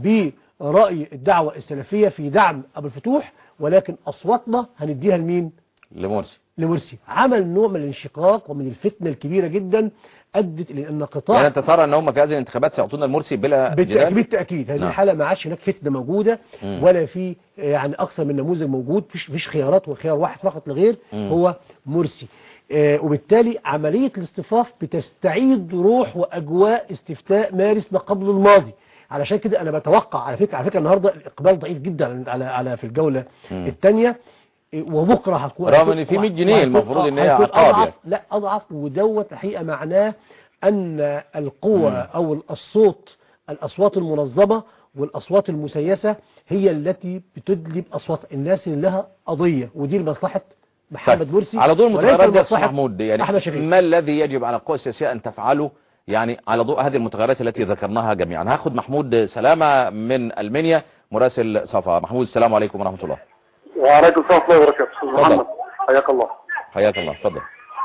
براي الدعوه السلفيه في دعم ابو الفتوح ولكن اصواتنا هنديها لمين؟ لمرسي لمرسي عمل نوع من الانشقاق ومن الفتنه الكبيره جدا ادت الى ان قطاع يعني انت ترى ان هم في هذه الانتخابات سيعطونا المرسي بلا بالتأكيد, جدال بالتأكيد هذه نعم. الحالة ما عادش هناك فتنة موجودة مم. ولا في يعني أكثر من نموذج موجود فيش فيش خيارات وخيار واحد فقط لغير مم. هو مرسي آه، وبالتالي عملية الاصطفاف بتستعيد روح وأجواء استفتاء مارس ما قبل الماضي علشان كده أنا بتوقع على فكرة على فكرة النهاردة الإقبال ضعيف جدا على على في الجولة مم. الثانية وبكره هتكون رغم إن في 100 جنيه وهتكون- المفروض إن هي هتكون عقاب أضعف يعني. لا أضعف ودوت الحقيقة معناه أن القوة مم. أو الصوت الأصوات المنظمة والأصوات المسيسة هي التي بتدلب أصوات الناس اللي لها قضية ودي لمصلحة محمد مرسي على ضوء وليس المتغيرات دي يا أستاذ لمصلحة محمود يعني أحمد شفيق ما الذي يجب على القوى السياسية أن تفعله يعني على ضوء هذه المتغيرات التي ذكرناها جميعا هاخد محمود سلامة من المنيا مراسل صفا محمود السلام عليكم ورحمة الله وعليكم السلام ورحمة الله وبركاته أستاذ اتفضل. محمد حياك الله حياك الله اتفضل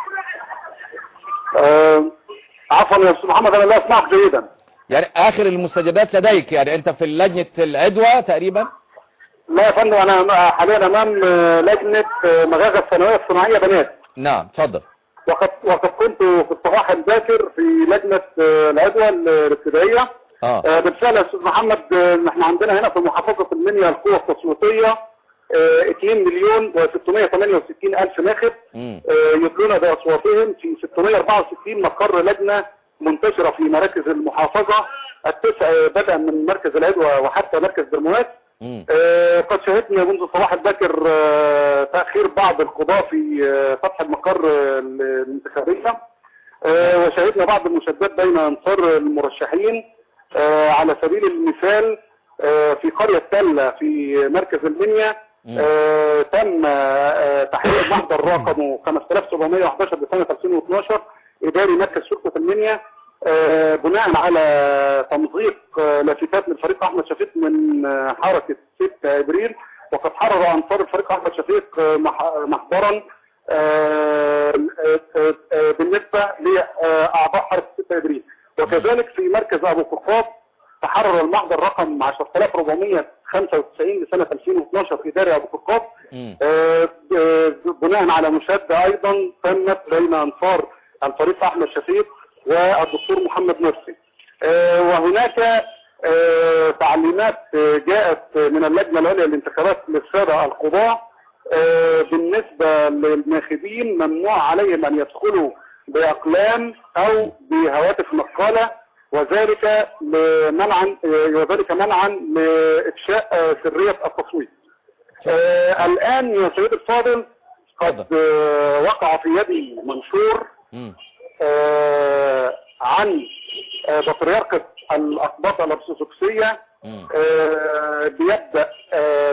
آه، عفوا يا أستاذ محمد أنا لا أسمعك جيدا يعني آخر المستجدات لديك يعني أنت في لجنة العدوى تقريبا لا يا فندم أنا حاليا أمام آه، لجنة آه، مغاغة الثانوية الصناعية بنات نعم اتفضل وقد وقد كنت في الصباح الباكر في لجنة آه، العدوى الابتدائية اه آه، بالفعل يا استاذ محمد آه، احنا عندنا هنا في محافظة المنيا القوة التصويتية آه، 2 مليون و668 ألف ناخب مم. آه، يدلون بأصواتهم في 664 مقر لجنة منتشرة في مراكز المحافظة التسع بدءا من مركز العدوى وحتى مركز برموات مم. آه، قد شهدنا منذ الصباح الباكر آه، تأخير بعض القضاة في آه، فتح المقر آه، الانتخابية آه، وشهدنا بعض المشادات بين أنصار المرشحين آه، على سبيل المثال آه، في قرية تلة في مركز المنيا مم. آه، تم آه، تحرير المحضر رقمه 5711 لسنة 2012 إداري مركز شرطة المنيا آه، بناء على تمزيق آه، لافتات من فريق أحمد شفيق من آه، حركة 6 إبريل وقد حرر أنصار الفريق أحمد شفيق آه، مح- محضرا آه، آه، آه، بالنسبة لأعضاء حركة 6 إبريل وكذلك في مركز أبو قرقاط تحرر المحضر رقم 10495 لسنة 2012 إداري أبو قرقاط مم. آه، آه، بناء على مشاهدة أيضا تمت بين أنصار الفريق أحمد شفيق والدكتور محمد مرسي آه، وهناك آه، تعليمات آه، جاءت من اللجنة العليا للانتخابات للسادة القضاة آه، بالنسبة للناخبين ممنوع عليهم أن يدخلوا بأقلام أو بهواتف نقالة وذلك منعا وذلك منعا لإفشاء آه، سرية التصويت آه الآن يا سيد الفاضل قد آه وقع في يدي منشور مم. آه عن آه بطريركة الأقباط الأرثوذكسية مم. آه بيبدأ آه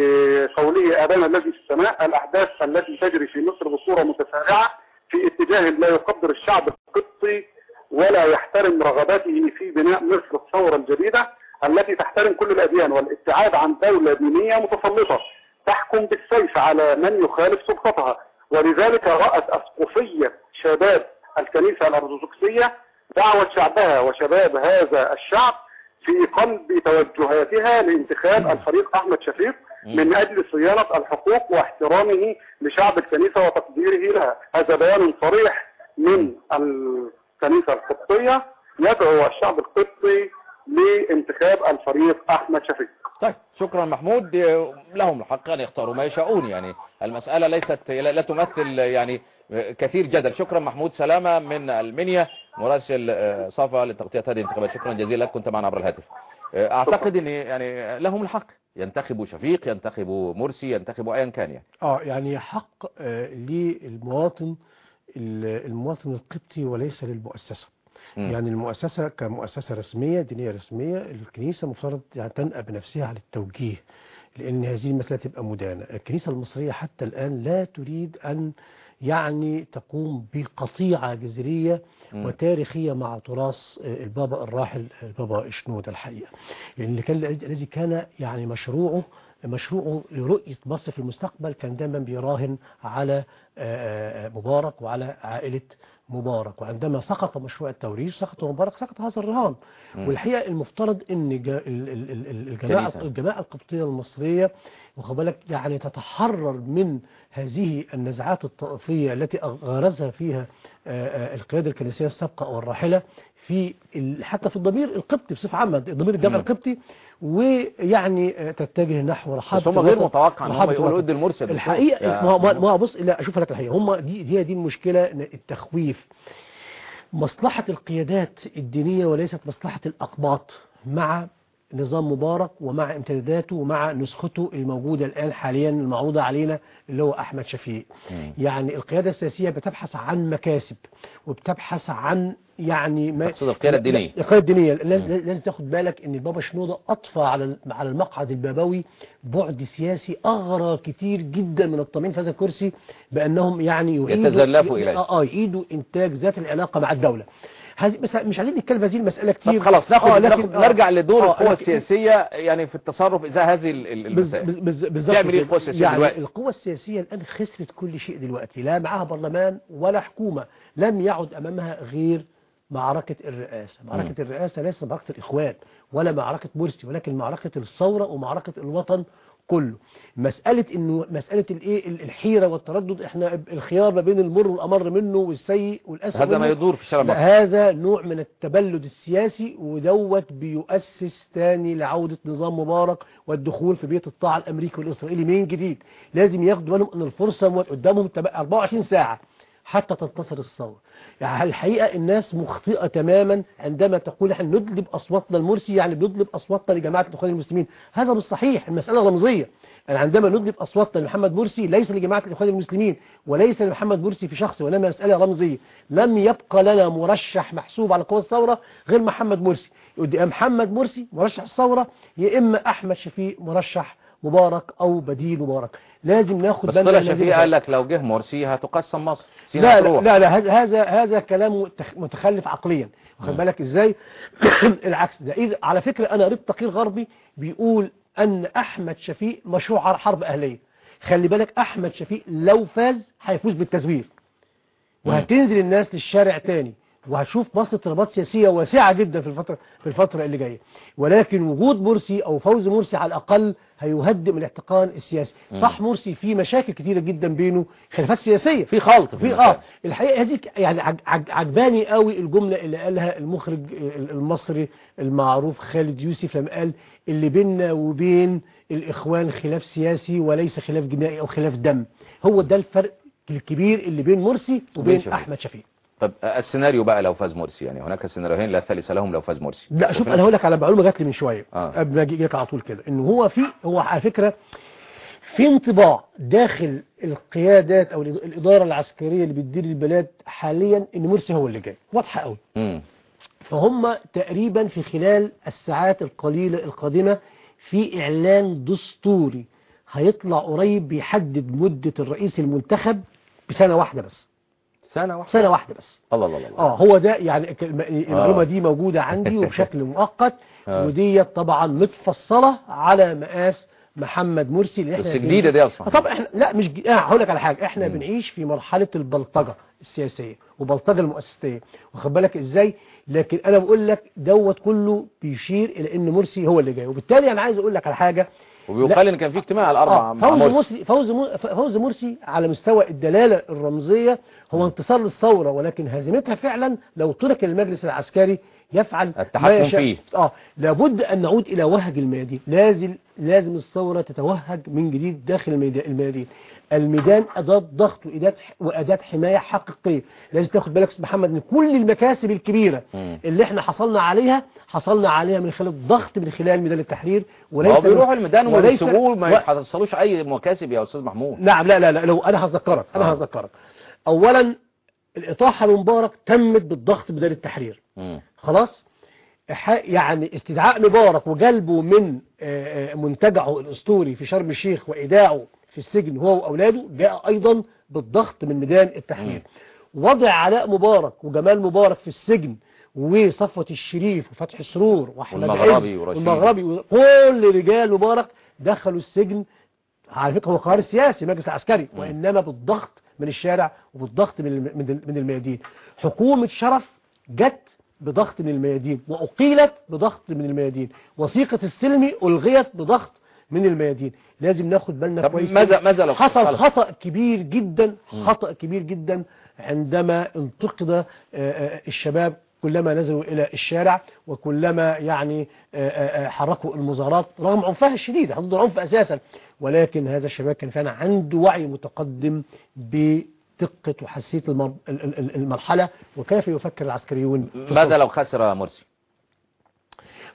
بقوله أبانا الذي في السماء الأحداث التي تجري في مصر بصورة متسارعة في اتجاه لا يقدر الشعب القبطي ولا يحترم رغباته في بناء مصر الثورة الجديدة التي تحترم كل الأديان والابتعاد عن دولة دينية متسلطة تحكم بالسيف على من يخالف سلطتها ولذلك رأت أسقفية شباب الكنيسة الأرثوذكسية دعوة شعبها وشباب هذا الشعب في قلب توجهاتها لانتخاب الفريق أحمد شفيق من أجل صيانة الحقوق واحترامه لشعب الكنيسة وتقديره لها هذا بيان صريح من الكنيسة القبطية يدعو الشعب القبطي لانتخاب الفريق أحمد شفيق طيب شكرا محمود لهم الحق أن يختاروا ما يشاءون يعني المسألة ليست لا لا تمثل يعني كثير جدل شكرا محمود سلامة من المنيا مراسل آه، صفا لتغطية هذه الانتخابات شكرا جزيلا لك كنت معنا عبر الهاتف آه، أعتقد أن يعني لهم الحق ينتخبوا شفيق ينتخبوا مرسي ينتخبوا أيا كان يعني اه يعني حق آه للمواطن ال- المواطن القبطي وليس للمؤسسة مم. يعني المؤسسة كمؤسسة رسمية دينية رسمية الكنيسة مفترض يعني تنأى بنفسها على التوجيه لأن هذه المسألة تبقى مدانة الكنيسة المصرية حتى الآن لا تريد أن يعني تقوم بقطيعة جذرية مم. وتاريخية مع تراث آه، البابا الراحل البابا شنود الحقيقة لأن اللي كان الذي كان يعني مشروعه مشروعه لرؤية مصر في المستقبل كان دايما بيراهن على آه، آه، مبارك وعلى عائلة مبارك وعندما سقط مشروع التوريث سقط مبارك سقط هذا الرهان مم. والحقيقة المفترض ان جا- ال- ال- ال- ال- الجماعة كنيسة. الجماعة القبطية المصرية واخد بالك يعني تتحرر من هذه النزعات الطائفية التي غرزها فيها آه، آه، القيادة الكنسية السابقة أو الراحلة في ال- حتى في الضمير القبطي بصفة عامة ضمير الجامع مم. القبطي ويعني آه، تتجه نحو رحابة بس هم غير الوطن- متوقع ان هم رحابة يقولوا الوطن. ادي المرسي يا دكتور. الحقيقة يا ما ما- محمود. ما بص لا اشوف لك الحقيقة هم دي دي دي المشكلة إن التخويف مصلحة القيادات الدينية وليست مصلحة الأقباط مع نظام مبارك ومع امتداداته ومع نسخته الموجودة الآن حاليا المعروضة علينا اللي هو أحمد شفيق مم. يعني القيادة السياسية بتبحث عن مكاسب وبتبحث عن يعني ما تقصد القيادة الدينية. لا، القيادة الدينية لازم, لازم تاخد بالك ان البابا شنودة اضفى على على المقعد البابوي بعد سياسي اغرى كتير جدا من الطامعين في هذا الكرسي بانهم يعني يعيدوا يتزلفوا إليه. اه آه، يعيدوا انتاج ذات العلاقة مع الدولة هذه بس مش عايزين نتكلم في هذه المسألة كتير طب خلاص ناخد, آه، ناخد لكن- آه، نرجع لدور آه، القوى لكن- السياسية يعني في التصرف إذا هذه ال- ال- بز- المسائل بز- بز- بالظبط تعمل ايه كده. القوى السياسية يعني دلوقتي؟ القوى السياسية الآن خسرت كل شيء دلوقتي لا معها برلمان ولا حكومة لم يعد أمامها غير معركة الرئاسة معركة الرئاسة ليست معركة الإخوان ولا معركة مرسي ولكن معركة الثورة ومعركة الوطن كله مسألة انه مسألة الايه الحيرة والتردد احنا الخيار ما بين المر والامر منه والسيء والاسوء هذا ما منه. يدور في شارع لا، مصر هذا نوع من التبلد السياسي ودوت بيؤسس تاني لعودة نظام مبارك والدخول في بيت الطاعة الأمريكي والإسرائيلي من جديد لازم ياخدوا بالهم أن الفرصة موت- قدامهم تب- 24 ساعة حتى تنتصر الثورة يعني الحقيقة الناس مخطئة تماما عندما تقول احنا ندلب أصواتنا المرسي يعني بندلب أصواتنا لجماعة الإخوان المسلمين هذا مش صحيح المسألة رمزية يعني عندما ندلب أصواتنا لمحمد مرسي ليس لجماعة الإخوان المسلمين وليس لمحمد مرسي في شخصه وإنما مسألة رمزية لم يبقى لنا مرشح محسوب على قوى الثورة غير محمد مرسي يا محمد مرسي مرشح الثورة يا إما أحمد شفيق مرشح مبارك أو بديل مبارك لازم ناخد بس بالنا طلع من هذه شفيق الحاجات. قال لك لو جه مرسي هتقسم مصر سينا لا لا, تروح. لا لا هذا هذا هذا كلام متخ- متخلف عقليا واخد بالك ازاي العكس ده إذا على فكرة انا قريت تقرير غربي بيقول ان احمد شفيق مشروع على حرب اهليه خلي بالك احمد شفيق لو فاز هيفوز بالتزوير وهتنزل الناس للشارع تاني وهتشوف مصر اضطرابات سياسية واسعة جدا في الفترة في الفترة اللي جاية ولكن وجود مرسي او فوز مرسي على الاقل هيهدئ من الاحتقان السياسي صح مرسي في مشاكل كتيرة جدا بينه خلافات سياسية في خلط في اه الحقيقه هذه ك- يعني عج عج عجباني قوي الجمله اللي قالها المخرج ال- المصري المعروف خالد يوسف لما قال اللي بيننا وبين الاخوان خلاف سياسي وليس خلاف جنائي او خلاف دم هو ده الفرق الكبير اللي بين مرسي وبين شفيق. احمد شفيق طب السيناريو بقى لو فاز مرسي يعني هناك سيناريوهين لا ثالث لهم لو فاز مرسي لا شوف وفي انا هقول لك على معلومه جات لي من شويه آه. قبل ما اجي لك على طول كده ان هو في هو على فكره في انطباع داخل القيادات او الاداره العسكريه اللي بتدير البلاد حاليا ان مرسي هو اللي جاي واضحه قوي مم. فهم تقريبا في خلال الساعات القليلة القادمة في إعلان دستوري هيطلع قريب بيحدد مدة الرئيس المنتخب بسنة واحدة بس سنة واحدة سنة واحدة بس الله الله الله اه هو ده يعني الك- الم- المعلومة دي موجودة عندي وبشكل مؤقت آه. ودي طبعا متفصلة على مقاس محمد مرسي اللي احنا بس جديدة دي أصلا. آه طبعا احنا لا مش ج- اه هقول لك على حاجة احنا بنعيش في مرحلة البلطجة السياسية وبلطجة المؤسسية واخد بالك ازاي لكن انا بقول لك دوت كله بيشير الى ان مرسي هو اللي جاي وبالتالي انا عايز اقول لك على حاجة وبيقال ان كان في اجتماع الاربع آه مع فوز مرسي مرسي فوز مر- فوز مرسي على مستوى الدلالة الرمزية هو انتصار للثورة ولكن هزيمتها فعلا لو ترك المجلس العسكري يفعل التحكم ما يشاء. فيه. اه لابد ان نعود الى وهج الميادين لازم لازم الثورة تتوهج من جديد داخل الميدا- الميادين الميدان أداة ضغط وأداة وأداة حماية حقيقية لازم تاخد بالك يا أستاذ محمد ان كل المكاسب الكبيرة مم. اللي احنا حصلنا عليها حصلنا عليها من خلال الضغط من خلال ميدان التحرير هو بيروحوا الميدان وليس- ويسيبوه ما و- يحصلوش اي مكاسب يا استاذ محمود نعم لا لا لا لو انا هذكرك انا آه. هذكرك اولا الاطاحه بمبارك تمت بالضغط بدل التحرير مم. خلاص ح- يعني استدعاء مبارك وجلبه من آه، آه، منتجعه الاسطوري في شرم الشيخ وايداعه في السجن هو واولاده جاء ايضا بالضغط من ميدان التحرير وضع علاء مبارك وجمال مبارك في السجن وصفوة الشريف وفتحي سرور واحمد والمغربي عز ورشيد. والمغربي وكل رجال مبارك دخلوا السجن على فكره هو قرار سياسي مجلس العسكري وانما بالضغط من الشارع وبالضغط من الم- من ال- من الميادين حكومه شرف جت بضغط من الميادين واقيلت بضغط من الميادين وثيقه السلمي الغيت بضغط من الميادين لازم ناخد بالنا طب كويس ماذا- ماذا لو حصل حصل؟ خطأ كبير جدا خطأ كبير جدا عندما انتقد آه، آه، الشباب كلما نزلوا إلى الشارع وكلما يعني آه، آه، آه، حركوا المظاهرات رغم عنفها الشديد حدود العنف أساسا ولكن هذا الشباب كان فعلا عنده وعي متقدم بدقة وحساسية المر- ال- ال- المرحلة وكيف يفكر العسكريون في ماذا لو خسر مرسي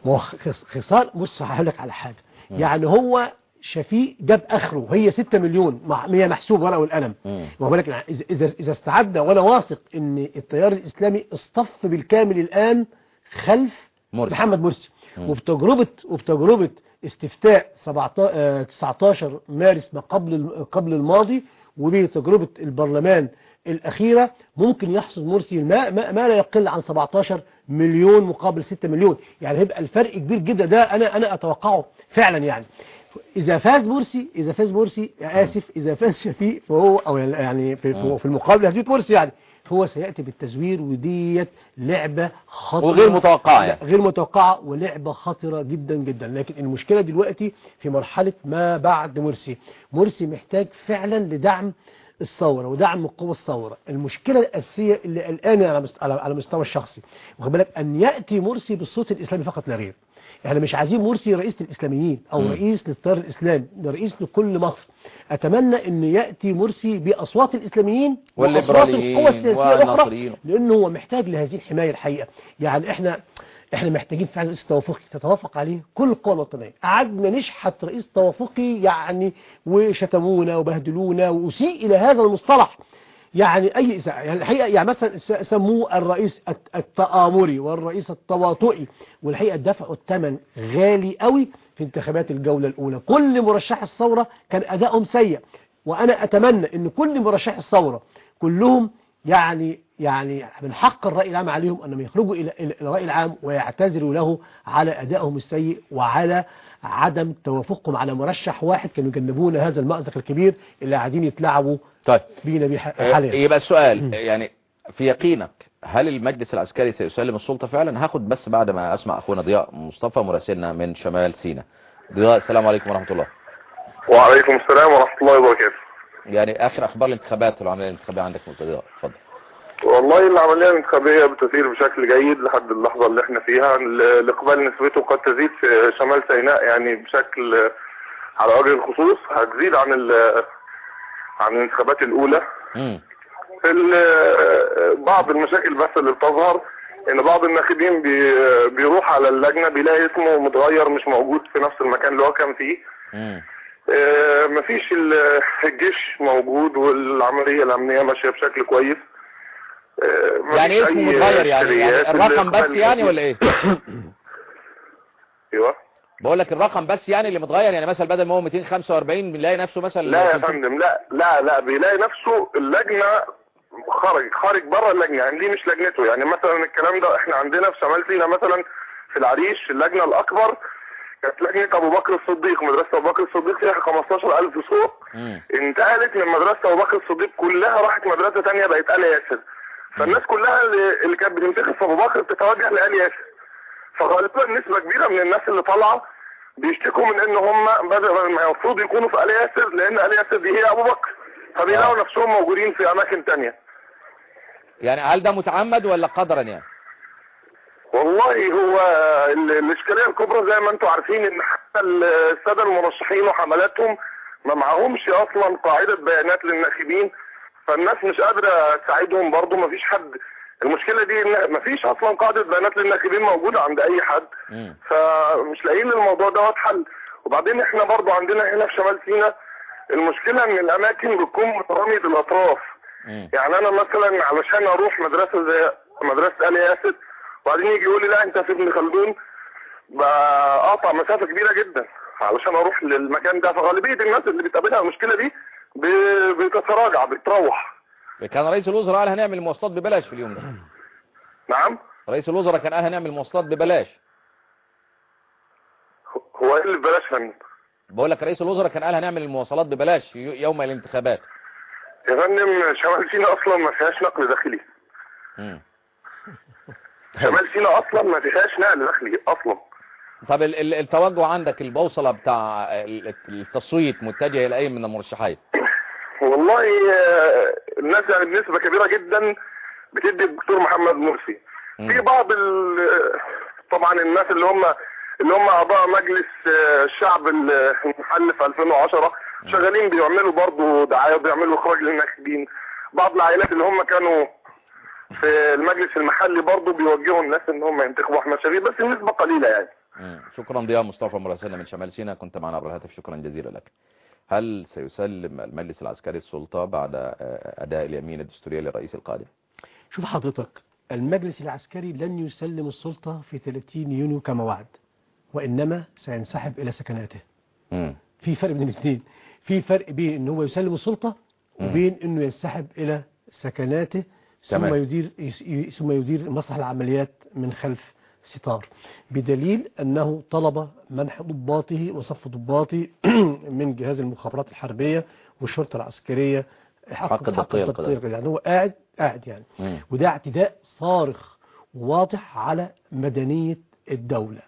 ما هو خص- خصال بص هقول لك على حاجة يعني هو شفيق جاب اخره هي 6 مليون مع- هي محسوب ورقه والقلم مم. واخد بالك يعني إذا- اذا اذا استعدنا وانا واثق ان التيار الاسلامي اصطف بالكامل الان خلف مرسي. محمد مرسي مم. وبتجربة وبتجربة استفتاء 17 آه، 19 مارس ما قبل الم- قبل الماضي وبتجربة البرلمان الأخيرة ممكن يحصل مرسي ما, ما, ما لا يقل عن 17 مليون مقابل 6 مليون يعني هيبقى الفرق كبير جدا ده أنا أنا أتوقعه فعلا يعني إذا فاز مرسي إذا فاز مرسي آسف إذا فاز شفيق فهو أو يعني في, في, في المقابل هزيمة مرسي يعني هو سيأتي بالتزوير وديت لعبة خطرة وغير متوقعة يعني. غير متوقعة ولعبة خطرة جدا جدا لكن المشكلة دلوقتي في مرحلة ما بعد مرسي مرسي محتاج فعلا لدعم الثورة ودعم قوى الثورة المشكلة الأساسية اللي الآن على مست- على على المستوى الشخصي واخد بالك أن يأتي مرسي بالصوت الإسلامي فقط لا غير احنا مش عايزين مرسي رئيس للإسلاميين أو مم. رئيس للتيار الإسلامي ده رئيس لكل مصر أتمنى أن يأتي مرسي بأصوات الإسلاميين وأصوات والليبراليين القوى السياسية الأخرى والناصريين. لانه هو محتاج لهذه الحمايه الحقيقه يعني احنا احنا محتاجين فعلا رئيس توافقي تتوافق عليه كل القوى الوطنيه قعدنا نشحت رئيس توافقي يعني وشتمونا وبهدلونا واسيء الى هذا المصطلح يعني اي اساءه يعني الحقيقه يعني مثلا س- سموه الرئيس الت- التآمري والرئيس التواطئي والحقيقه دفعوا الثمن غالي قوي في انتخابات الجوله الاولى كل مرشح الثوره كان ادائهم سيء وانا اتمنى ان كل مرشح الثوره كلهم يعني يعني من حق الرأي العام عليهم أنهم يخرجوا إلى إلى الرأي العام ويعتذروا له على أدائهم السيء وعلى عدم توافقهم على مرشح واحد كانوا يجنبون هذا المأزق الكبير اللي قاعدين يتلعبوا طيب بينا بيه ح- آه، حاليا يبقى السؤال يعني في يقينك هل المجلس العسكري سيسلم السلطة فعلا هاخد بس بعد ما اسمع اخونا ضياء مصطفى مراسلنا من شمال سيناء ضياء السلام عليكم ورحمة الله وعليكم السلام ورحمة الله وبركاته يعني اخر اخبار الانتخابات والعملية الانتخابية عندك يا ضياء اتفضل والله العملية الانتخابية بتسير بشكل جيد لحد اللحظة اللي احنا فيها ال- الإقبال نسبته قد تزيد في شمال سيناء يعني بشكل آه، على وجه الخصوص هتزيد عن ال- عن الانتخابات الأولى امم ال- آه، بعض المشاكل بس اللي بتظهر ان بعض الناخبين بي- بيروح على اللجنة بيلاقي اسمه متغير مش موجود في نفس المكان اللي هو كان فيه امم آه، مفيش ال- الجيش موجود والعملية الأمنية ماشية بشكل كويس آه، مفيش يعني اسمه أي متغير يعني, سريات. يعني الرقم بس الإقبال يعني كتير. ولا ايه ايوه بقول لك الرقم بس يعني اللي متغير يعني مثلا بدل ما هو 245 بنلاقي نفسه مثلا لا يا 300. فندم لا لا لا بيلاقي نفسه اللجنة خارج خارج بره اللجنة يعني دي مش لجنته يعني مثلا الكلام ده احنا عندنا في شمال سيناء مثلا في العريش اللجنة الأكبر كانت لجنة أبو بكر الصديق مدرسة أبو بكر الصديق فيها 15000 صوت مم. انتقلت من مدرسة أبو بكر الصديق كلها راحت مدرسة تانية بقت آل ياسر فالناس كلها اللي, اللي كانت بتنتخب في أبو بكر بتتوجه لآل ياسر فغالبا نسبة كبيرة من الناس اللي طالعة بيشتكوا من ان هم بدل ما المفروض يكونوا في آل ياسر لان آل ياسر دي هي ابو بكر فبيلاقوا آه. نفسهم موجودين في اماكن تانية يعني هل ده متعمد ولا قدرا يعني والله هو ال- الاشكاليه الكبرى زي ما انتم عارفين ان حتى ال- الساده المرشحين وحملاتهم ما معهمش اصلا قاعده بيانات للناخبين فالناس مش قادره تساعدهم برضه ما فيش حد المشكله دي ان ما فيش اصلا قاعده بيانات للناخبين موجوده عند اي حد مم. فمش لاقيين الموضوع دوت حل وبعدين احنا برضو عندنا هنا في شمال سيناء المشكلة ان الاماكن بتكون مترامية الاطراف مم. يعني انا مثلا علشان اروح مدرسة زي مدرسة آل ياسر وبعدين يجي يقول لي لا انت في ابن خلدون بقطع مسافة كبيرة جدا علشان اروح للمكان ده فغالبية الناس اللي بتقابلها المشكلة دي ب- بتتراجع بتروح كان رئيس الوزراء قال هنعمل المواصلات ببلاش في اليوم ده نعم رئيس الوزراء كان قال هنعمل المواصلات ببلاش هو ايه اللي ببلاش فن بقول لك رئيس الوزراء كان قال هنعمل المواصلات ببلاش يو- يوم الانتخابات يا فندم شمال سيناء اصلا ما فيهاش نقل داخلي مم. شمال سيناء اصلا ما فيهاش نقل داخلي اصلا طب ال- ال- التوجه عندك البوصلة بتاع ال- التصويت متجه الى اي من المرشحين والله آه، الناس يعني بنسبة كبيرة جدا بتدي الدكتور محمد مرسي مم. في بعض ال- طبعا الناس اللي هم اللي هم اعضاء مجلس آه، الشعب المحل في 2010 شغالين بيعملوا برضه دعايه وبيعملوا اخراج للناخبين بعض العائلات اللي هم كانوا في المجلس المحلي برضه بيوجهوا الناس ان هم ينتخبوا احمد شفيق بس النسبه قليله يعني مم. شكرا ضياء مصطفى مراسلنا من شمال سيناء كنت معنا عبر الهاتف شكرا جزيلا لك هل سيسلم المجلس العسكري السلطة بعد آه، أداء اليمين الدستورية للرئيس القادم شوف حضرتك المجلس العسكري لن يسلم السلطة في 30 يونيو كما وعد وإنما سينسحب إلى سكناته مم. في فرق بين الاثنين في فرق بين ان هو يسلم السلطة وبين انه ينسحب الى سكناته ثم تمام. يدير يس- ي- ثم يدير مصلح العمليات من خلف ستار بدليل انه طلب منح ضباطه وصف ضباطه من جهاز المخابرات الحربية والشرطة العسكرية حق الضبطية القضائية. يعني هو قاعد قاعد يعني مم. وده اعتداء صارخ واضح على مدنية الدولة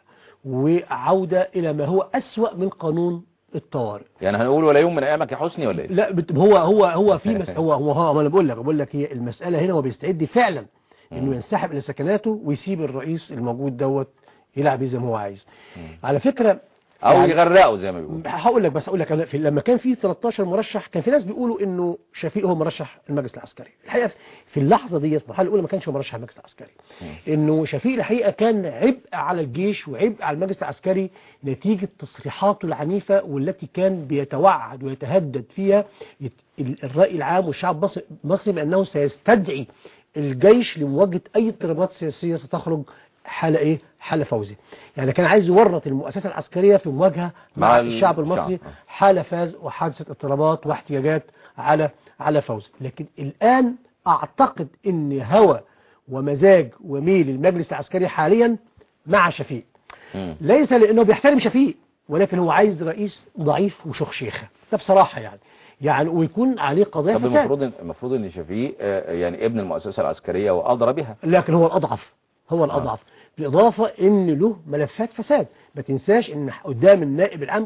وعودة إلى ما هو أسوأ من قانون الطوارئ يعني هنقول ولا يوم من أيامك يا حسني ولا إيه لا بت- هو هو هو في مس... هو هو هو انا بقول لك بقول لك هي المسألة هنا هو بيستعد فعلا انه ينسحب الى سكناته ويسيب الرئيس الموجود دوت يلعب بيه زي ما هو عايز على فكرة أو يعني- يغرقوا زي ما بيقولوا هقول لك بس اقول لك أنا في لما كان في 13 مرشح كان في ناس بيقولوا انه شفيق هو مرشح المجلس العسكري الحقيقه في اللحظه دي في المرحله الاولى ما كانش هو مرشح المجلس العسكري انه شفيق الحقيقه كان عبء على الجيش وعبء على المجلس العسكري نتيجه تصريحاته العنيفه والتي كان بيتوعد ويتهدد فيها يت- ال- الراي العام والشعب المصري- المصري بانه سيستدعي الجيش لمواجهه اي اضطرابات سياسيه ستخرج حالة ايه حالة فوزي يعني كان عايز يورط المؤسسة العسكرية في مواجهة مع, مع الشعب الشعب. المصري آه. حالة فاز وحادثة اضطرابات واحتياجات على على فوز لكن الآن أعتقد أن هوى ومزاج وميل المجلس العسكري حاليا مع شفيق مم. ليس لأنه بيحترم شفيق ولكن هو عايز رئيس ضعيف وشخشيخة ده بصراحة يعني يعني ويكون عليه قضايا طب فساد المفروض إن- المفروض ان شفيق آه، يعني ابن المؤسسة العسكرية وأدرى بها لكن هو الأضعف هو الأضعف بالإضافة إن له ملفات فساد ما تنساش إن قدام النائب العام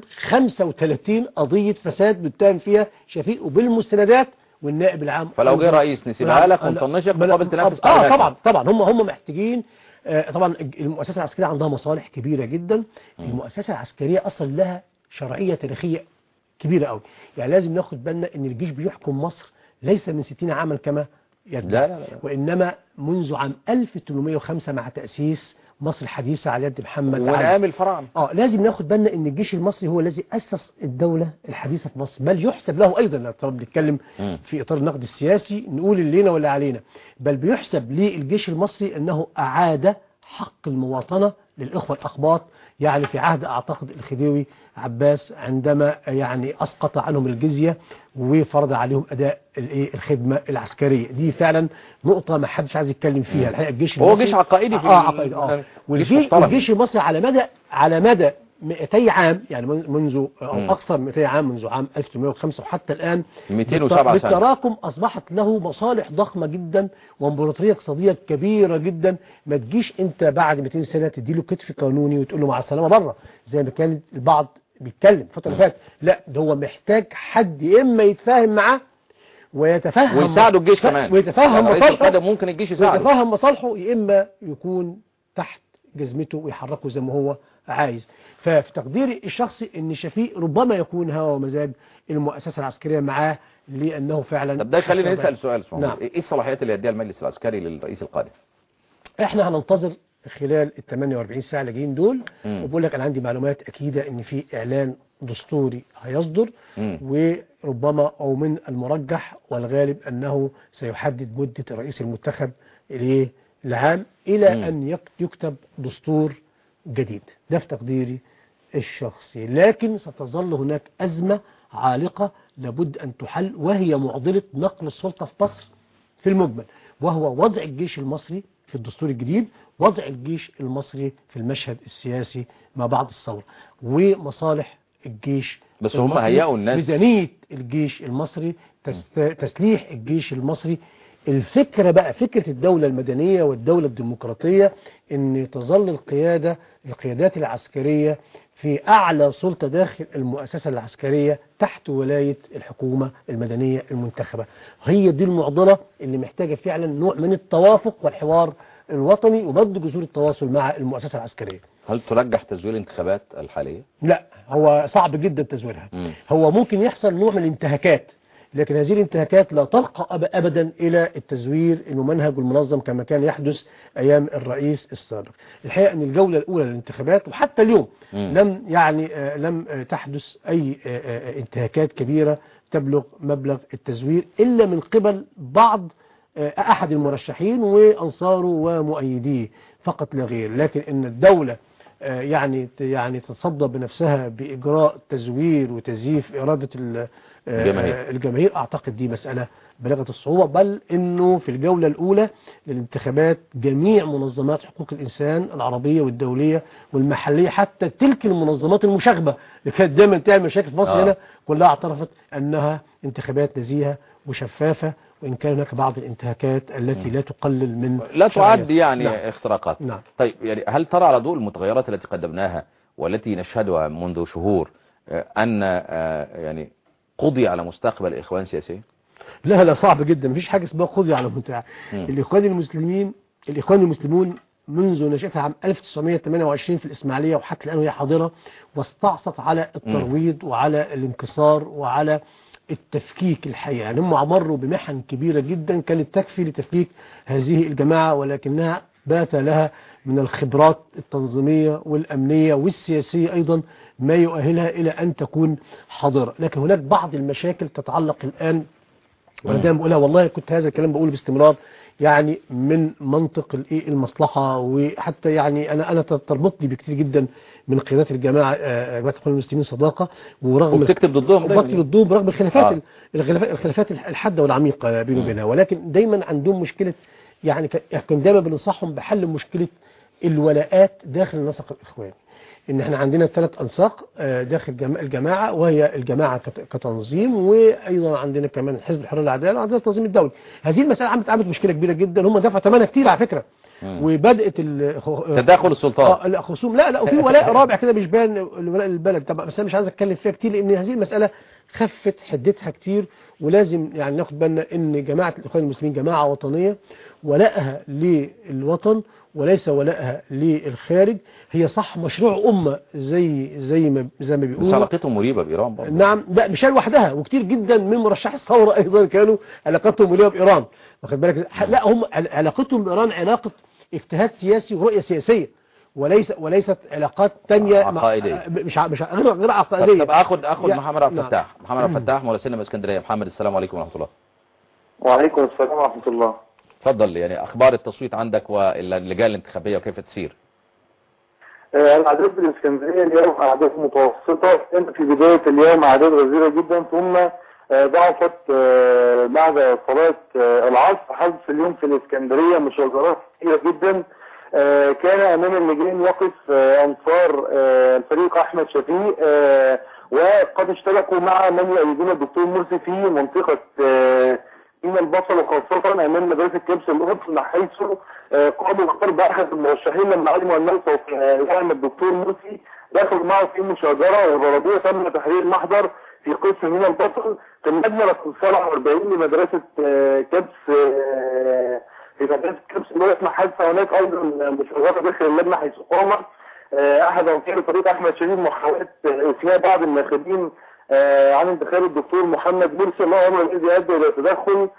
35 قضية فساد بيتهم فيها شفيق وبالمستندات والنائب العام فلو جه رئيس نسيبها لك ونطنشك مقابل تنافس اه تعليماتك. طبعا طبعا هم هم محتاجين آه، طبعا المؤسسة العسكرية عندها مصالح كبيرة جدا المؤسسة العسكرية أصلا لها شرعية تاريخية كبيرة قوي يعني لازم ناخد بالنا ان الجيش بيحكم مصر ليس من 60 عاما كما يدعي لا، لا، لا. وإنما منذ عام 1805 مع تأسيس مصر الحديثة على يد محمد ومن علي أيام الفراعنة اه لازم ناخد بالنا ان الجيش المصري هو الذي اسس الدولة الحديثة في مصر بل يحسب له ايضا لو طب بنتكلم مم. في اطار النقد السياسي نقول اللي لنا ولا علينا بل بيحسب للجيش المصري انه اعاد حق المواطنة للاخوة الاقباط يعني في عهد اعتقد الخديوي عباس عندما يعني اسقط عنهم الجزية وفرض عليهم اداء الايه الخدمة العسكرية دي فعلا نقطة ما حدش عايز يتكلم فيها الحقيقة الجيش هو المصري جيش عقائدي في اه ال- عقائدي اه جيش والجيش, محترم. والجيش المصري على مدى على مدى 200 عام يعني من- منذ مم. أو أكثر من 200 عام منذ عام 1805 وحتى الآن 207 سنة. بالتراكم أصبحت له مصالح ضخمة جدا وامبراطورية اقتصادية كبيرة جدا ما تجيش أنت بعد 200 سنة تديله كتف قانوني وتقول له مع السلامة بره زي ما كان البعض بيتكلم الفترة اللي فاتت لا ده هو محتاج حد يا إما يتفاهم معاه ويتفهم ويساعده الجيش كمان ويتفهم يعني رئيس مصالحه القادم ممكن الجيش يساعده ويتفهم مصالحه يا إما يكون تحت جزمته ويحركه زي ما هو عايز ففي تقديري الشخصي ان شفيق ربما يكون هوى ومزاج المؤسسة العسكرية معاه لأنه فعلا طب ده يخلينا نسأل سؤال اسمه نعم. ايه الصلاحيات اللي يديها المجلس العسكري للرئيس القادم احنا هننتظر خلال ال 48 ساعة اللي جايين دول مم. وبقول لك انا عندي معلومات اكيدة ان في اعلان دستوري هيصدر مم. وربما او من المرجح والغالب انه سيحدد مدة الرئيس المنتخب اليه العام الى مم. ان يك- يكتب دستور جديد ده في تقديري الشخصي لكن ستظل هناك أزمة عالقة لابد أن تحل وهي معضلة نقل السلطة في مصر في المجمل وهو وضع الجيش المصري في الدستور الجديد وضع الجيش المصري في المشهد السياسي ما بعد الثورة ومصالح الجيش بس هم المصري، هيئوا الناس. ميزانية الجيش المصري تست... تسليح الجيش المصري الفكرة بقى فكرة الدولة المدنية والدولة الديمقراطية ان تظل القيادة القيادات العسكرية في أعلى سلطة داخل المؤسسة العسكرية تحت ولاية الحكومة المدنية المنتخبة هي دي المعضلة اللي محتاجة فعلا نوع من التوافق والحوار الوطني ومد جذور التواصل مع المؤسسة العسكرية هل ترجح تزوير الانتخابات الحالية لا هو صعب جدا تزويرها مم. هو ممكن يحصل نوع من الانتهاكات لكن هذه الانتهاكات لا ترقى أب- أبدا إلى التزوير الممنهج والمنظم كما كان يحدث أيام الرئيس السابق الحقيقة أن الجولة الأولى للانتخابات وحتى اليوم مم. لم يعني آه، لم آه، تحدث أي آه، آه، انتهاكات كبيرة تبلغ مبلغ التزوير إلا من قبل بعض آه، أحد المرشحين وأنصاره ومؤيديه فقط لا غير لكن أن الدولة آه، يعني يعني تتصدى بنفسها بإجراء تزوير وتزييف إرادة ال- آه، الجماهير. الجماهير أعتقد دي مسألة بلغت الصعوبة بل أنه في الجولة الأولى للانتخابات جميع منظمات حقوق الإنسان العربية والدولية والمحلية حتى تلك المنظمات المشاغبة اللي كانت دايما تعمل مشاكل في مصر آه. هنا كلها اعترفت أنها انتخابات نزيهة وشفافة وإن كان هناك بعض الانتهاكات التي لا تقلل من لا شرعية. تعد يعني نعم. اختراقات نعم. طيب يعني هل ترى على ضوء المتغيرات التي قدمناها والتي نشهدها منذ شهور آه، أن آه، يعني قضي على مستقبل الإخوان السياسيين لا لا صعب جدا مفيش حاجة اسمها خذي على متاع مم. الإخوان المسلمين الإخوان المسلمون منذ نشأتها عام 1928 في الإسماعيلية وحتى الآن وهي حاضرة واستعصت على الترويض وعلى الانكسار وعلى التفكيك الحقيقة يعني هم مروا بمحن كبيرة جدا كانت تكفي لتفكيك هذه الجماعة ولكنها بات لها من الخبرات التنظيمية والأمنية والسياسية أيضا ما يؤهلها إلى أن تكون حاضرة لكن هناك بعض المشاكل تتعلق الآن وانا مم. دايما بقولها والله كنت هذا الكلام بقوله باستمرار يعني من منطق الايه المصلحه وحتى يعني انا انا تربطني بكثير جدا من قيادات الجماعه آه، جماعه الاخوان المسلمين صداقه ورغم وبتكتب ضدهم دايما وبكتب ضدهم برغم الخلافات آه. آه. الخلافات الخلافات الحاده والعميقه بينه وبينها ولكن دايما عندهم مشكله يعني ك- كان دايما بننصحهم بحل مشكله الولاءات داخل النسق الاخواني ان احنا عندنا ثلاث انساق آه، داخل جما- الجماعه وهي الجماعه كت- كتنظيم وايضا عندنا كمان حزب الحريه والعداله وعندنا التنظيم الدولي هذه المساله عملت عملت مشكله كبيره جدا هم دفعوا ثمنها كتير على فكره مم. وبدات ال- خ- تداخل السلطات اه لا خصوم لا لا وفي ولاء رابع كده مش باين الولاء للبلد طبعا بس انا مش عايز اتكلم فيها كتير لان هذه المساله خفت حدتها كتير ولازم يعني ناخد بالنا ان جماعه الاخوان المسلمين جماعه وطنيه ولائها للوطن وليس ولائها للخارج هي صح مشروع امه زي زي ما زي ما بس بيقولوا علاقتهم مريبة بإيران برضه نعم لا مش هي لوحدها وكتير جدا من مرشحي الثوره ايضا كانوا علاقتهم مليئه بايران واخد بالك ح- لا هم عل- علاقتهم بايران علاقه اجتهاد سياسي ورؤيه سياسيه وليس وليست علاقات تانية مع- عقائدية. مش ع- مش ع- غير غير طب, عقائديه طب اخد اخد يا- محمد عبد نعم. الفتاح محمد عبد الفتاح مراسلنا من اسكندريه محمد السلام عليكم ورحمه الله وعليكم السلام ورحمة الله اتفضل يعني اخبار التصويت عندك واللجان الانتخابيه وكيف تسير آه، الأعداد في الإسكندرية اليوم أعداد متوسطة كانت في بداية اليوم أعداد غزيرة جدا ثم آه، ضعفت آه، بعد صلاة آه، العصر حدث اليوم في الإسكندرية مشاجرات كثيرة جدا آه، كان أمام اللجان يقف آه، أنصار آه، الفريق أحمد شفيق آه، وقد اشتركوا مع من يؤيدون الدكتور مرسي في منطقة آه، من البصل وخاصة أمام مدرسة كبس القدس من حيث آه، قاموا بضرب أحد المرشحين لما علموا أنه سوف آه، يعلم الدكتور مرسي دخلوا معه في مشاجرة وضربوه تم تحرير محضر في قسم من البصل في المبنى رقم 47 لمدرسة آه، كبس آه، في مدرسة كبس اللي هو اسمها حادثة هناك أيضا مشاجرة داخل اللجنة حيث قام آه، أحد أنصار فريق أحمد شديد محاولة آه، إثناء بعض الناخبين آه، عن انتخاب الدكتور محمد مرسي الله أمر الذي أدى إلى تدخل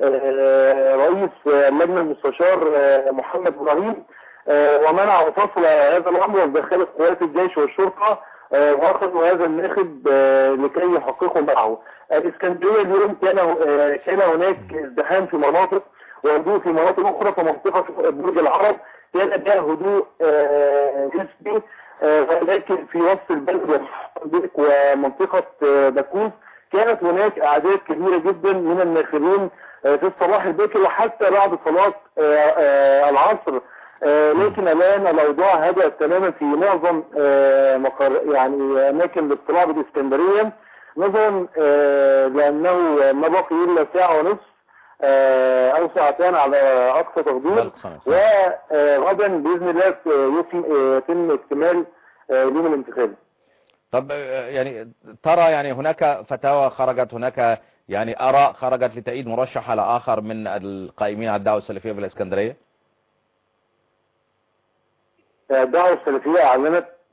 آه، رئيس آه، اللجنة المستشار آه، محمد إبراهيم آه، ومنع وفصل هذا الأمر بداخل قوات الجيش والشرطة آه، وأخذوا هذا الناخب آه، لكي يحققوا معه الإسكندرية اليوم كان آه، كان هناك ازدحام في مناطق وهدوء في مناطق أخرى فمنطقة برج العرب كان بها هدوء آه، نسبي آه، ولكن في وسط البلد والحديق ومنطقة آه، باكوس كانت هناك أعداد كبيرة جدا من الناخبين آه، في الصباح الباكر وحتى بعد صلاة آه، آه، العصر آه، لكن الآن الأوضاع هدأت تماما في معظم آه، مقر يعني أماكن الاطلاع بالإسكندرية نظرا آه، لأنه ما بقي إلا ساعة ونصف آه، أو ساعتان على أقصى تقدير بل صحيح. وغدا بإذن الله يتم آه، يتم اكتمال آه، اليوم الانتخابي طب آه، يعني ترى يعني هناك فتاوى خرجت هناك يعني اراء خرجت لتأييد مرشح على اخر من القائمين على الدعوه السلفيه في الاسكندريه الدعوة السلفية أعلنت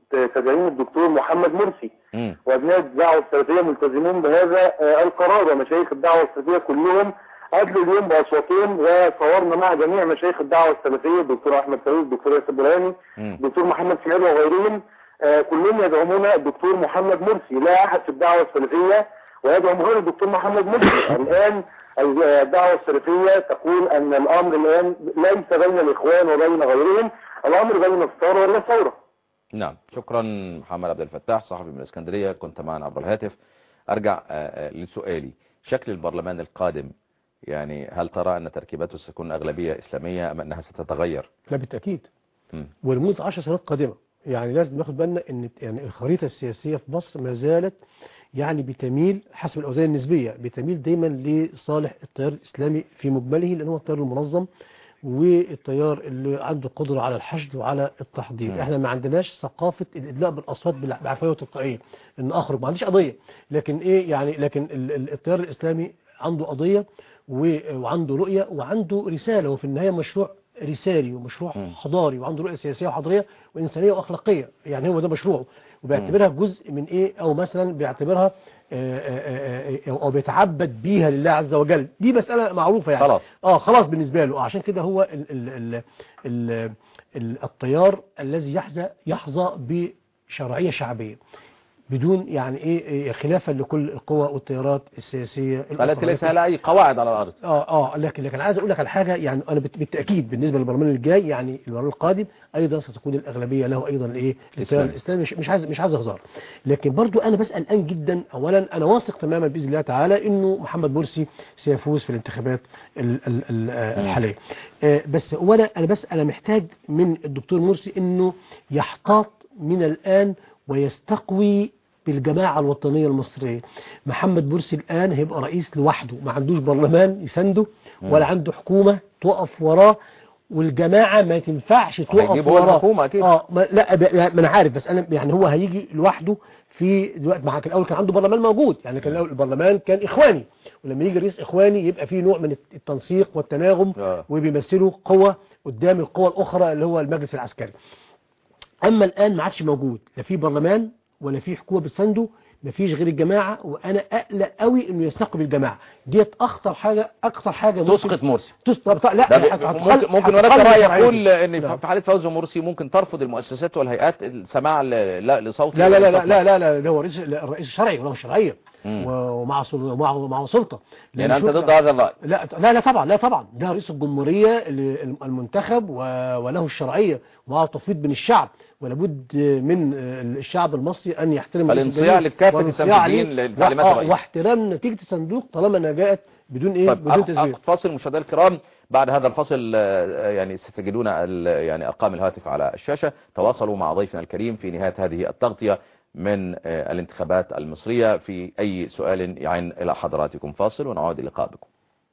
تدعيم الدكتور محمد مرسي مم. وابناء الدعوه السلفيه ملتزمون بهذا آه، القرار ومشايخ الدعوه السلفيه كلهم ادلوا اليوم باصواتهم وصورنا مع جميع مشايخ الدعوه السلفيه الدكتور احمد فاروق الدكتور ياسر برهاني مم. الدكتور محمد سعيد وغيرهم آه، كلهم يدعمون الدكتور محمد مرسي لا احد في الدعوه السلفيه ويدعم غير الدكتور محمد مرسي الان الدعوه السلفيه تقول ان الامر الان ليس بين الاخوان وبين غيرهم الامر بين الثوره والثوره نعم شكرا محمد عبد الفتاح صحفي من الاسكندرية كنت معنا عبر الهاتف أرجع آه، آه، لسؤالي شكل البرلمان القادم يعني هل ترى أن تركيبته ستكون أغلبية إسلامية أم أنها ستتغير لا بالتأكيد مم. ولمدة 10 سنوات قادمة يعني لازم ناخد بالنا ان يعني الخريطة السياسية في مصر ما زالت يعني بتميل حسب الأوزان النسبية بتميل دايما لصالح التيار الإسلامي في مجمله لأن هو التيار المنظم والتيار اللي عنده قدرة على الحشد وعلى التحضير مم. احنا ما عندناش ثقافة الإدلاء بالأصوات بالع- بعفوية وتلقائية ان أخرج ما عنديش قضية لكن إيه يعني لكن ال- ال- التيار الإسلامي عنده قضية و- وعنده رؤية وعنده رسالة وفي النهاية مشروع رسالي ومشروع مم. حضاري وعنده رؤية سياسية وحضارية وإنسانية وأخلاقية يعني هو ده مشروعه وبيعتبرها جزء من إيه أو مثلا بيعتبرها آه، آه، آه، أو بيتعبد بيها لله عز وجل دي مسألة معروفة يعني خلاص. اه خلاص بالنسبة له آه، عشان كده هو ال ال ال ال ال التيار الذي يحظى يحظى بشرعية شعبية بدون يعني ايه إيه خلافا لكل القوى والتيارات السياسية التي الأخرى. ليس لها أي قواعد على الأرض اه اه لكن لكن عايز اقول لك على حاجه يعني انا بالت- بالتاكيد بالنسبه للبرلمان الجاي يعني البرلمان القادم ايضا ستكون الاغلبيه له ايضا الايه التيار إسلامي. الاسلامي مش مش عايز مش عايز هزار لكن برضو انا بس قلقان جدا اولا انا واثق تماما باذن الله تعالى انه محمد مرسي سيفوز في الانتخابات ال- ال- ال- آه، مم. الحاليه آه، بس اولا انا بس انا محتاج من الدكتور مرسي انه يحتاط من الان ويستقوي بالجماعة الوطنية المصرية محمد مرسي الآن هيبقى رئيس لوحده ما عندوش برلمان يسنده ولا عنده حكومة تقف وراه والجماعة ما تنفعش توقف هيجيب هو وراه الحكومة أكيد. اه ما لا ب- ما انا عارف بس انا يعني هو هيجي لوحده في دلوقتي مع كان الاول كان عنده برلمان موجود يعني كان الأول البرلمان كان اخواني ولما يجي رئيس اخواني يبقى فيه نوع من التنسيق والتناغم آه. وبيمثلوا قوة قدام القوى الاخرى اللي هو المجلس العسكري اما الان ما عادش موجود لا في برلمان ولا في حكومه بتسنده ما فيش غير الجماعه وانا اقلق قوي انه يستقبل الجماعه ديت اخطر حاجه اكثر حاجه ممكن- تسقط مرسي تسقط لا ده هت- ب- هتخل- ممكن ممكن هناك هتخلي رأي شرعية. يقول ان نعم. في حالة فوز مرسي ممكن ترفض المؤسسات والهيئات السماع ل- لا لصوت لا لا لا لا الصف. لا لا, لا, لا هو رئيس الرئيس الشرعي وله شرعيه مم. ومع سل- ومع ومع سلطه يعني انت شوف- ضد هذا الرأي لا لا لا طبعا لا طبعا ده رئيس الجمهورية اللي- المنتخب و- وله الشرعية ومعه تفويض من الشعب ولابد من الشعب المصري أن يحترم رئيس فالانصياع الجمهورية لكافة والانصياع التنفيذيين عليه. لتعليمات آه، الرئيس. واحترام نتيجة الصندوق طالما انها جاءت بدون ايه طيب بدون أخ- تزوير أخ- فاصل مشاهدينا الكرام بعد هذا الفصل آه، يعني ستجدون ال- يعني ارقام الهاتف على الشاشة تواصلوا مع ضيفنا الكريم في نهاية هذه التغطية من آه، الانتخابات المصرية في أي سؤال يعين إلى حضراتكم فاصل ونعود اللقاء بكم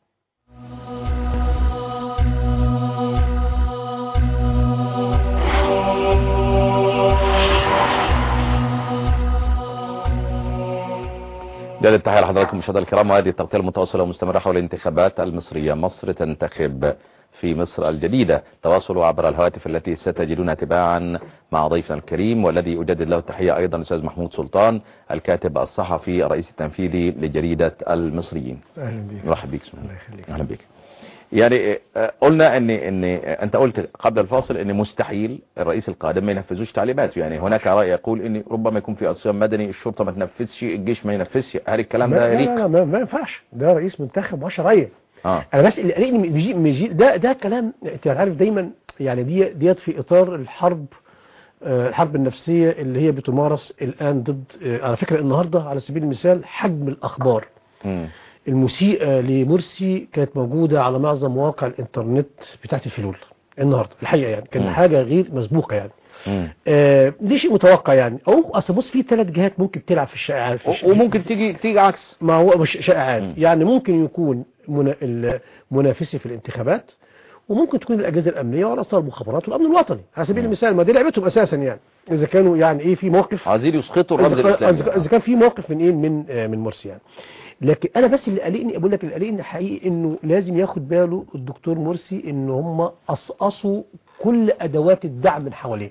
جاد التحية لحضراتكم مشاهدينا الكرام وهذه التغطية المتواصلة ومستمرة حول الانتخابات المصرية مصر تنتخب في مصر الجديدة تواصلوا عبر الهواتف التي ستجدونها تباعا مع ضيفنا الكريم والذي أجدد له التحية أيضا الأستاذ محمود سلطان الكاتب الصحفي الرئيس التنفيذي لجريدة المصريين اهلا بيك مرحب بك الله يخليك اهلا بك يعني آه، قلنا ان ان انت قلت قبل الفاصل ان مستحيل الرئيس القادم ما ينفذوش تعليماته يعني هناك راي يقول ان ربما يكون في عصيان مدني الشرطه ما تنفذش الجيش ما ينفذش هل الكلام لا ده لا, يليق لا, ما, ما ينفعش ده رئيس منتخب وشرعية اه انا بس اللي قلقني من بيجي من يجي ده ده كلام انت عارف دايما يعني دي ديت في اطار الحرب آه، الحرب النفسية اللي هي بتمارس الآن ضد آه، على فكرة النهاردة على سبيل المثال حجم الأخبار مم. المسيئة لمرسي كانت موجودة على معظم مواقع الإنترنت بتاعت الفلول النهاردة الحقيقة يعني كان مم. حاجة غير مسبوقة يعني مم. آه دي شيء متوقع يعني أو أصل بص في ثلاث جهات ممكن تلعب في الشائعات في الش- و- وممكن تيجي تيجي عكس ما هو مش شائعات مم. يعني ممكن يكون منا- المنافسي في الانتخابات وممكن تكون الأجهزة الأمنية وعلى أصل المخابرات والأمن الوطني على سبيل المثال ما دي لعبتهم أساسا يعني إذا كانوا يعني إيه في موقف عايزين يسقطوا الرمز إذا كان- الاسلامي إذا إذا كان في موقف من ايه من آه، من مرسي يعني لكن انا بس اللي قلقني اقول لك اللي قلقني حقيقي انه لازم ياخد باله الدكتور مرسي ان هم قصقصوا كل ادوات الدعم من حواليه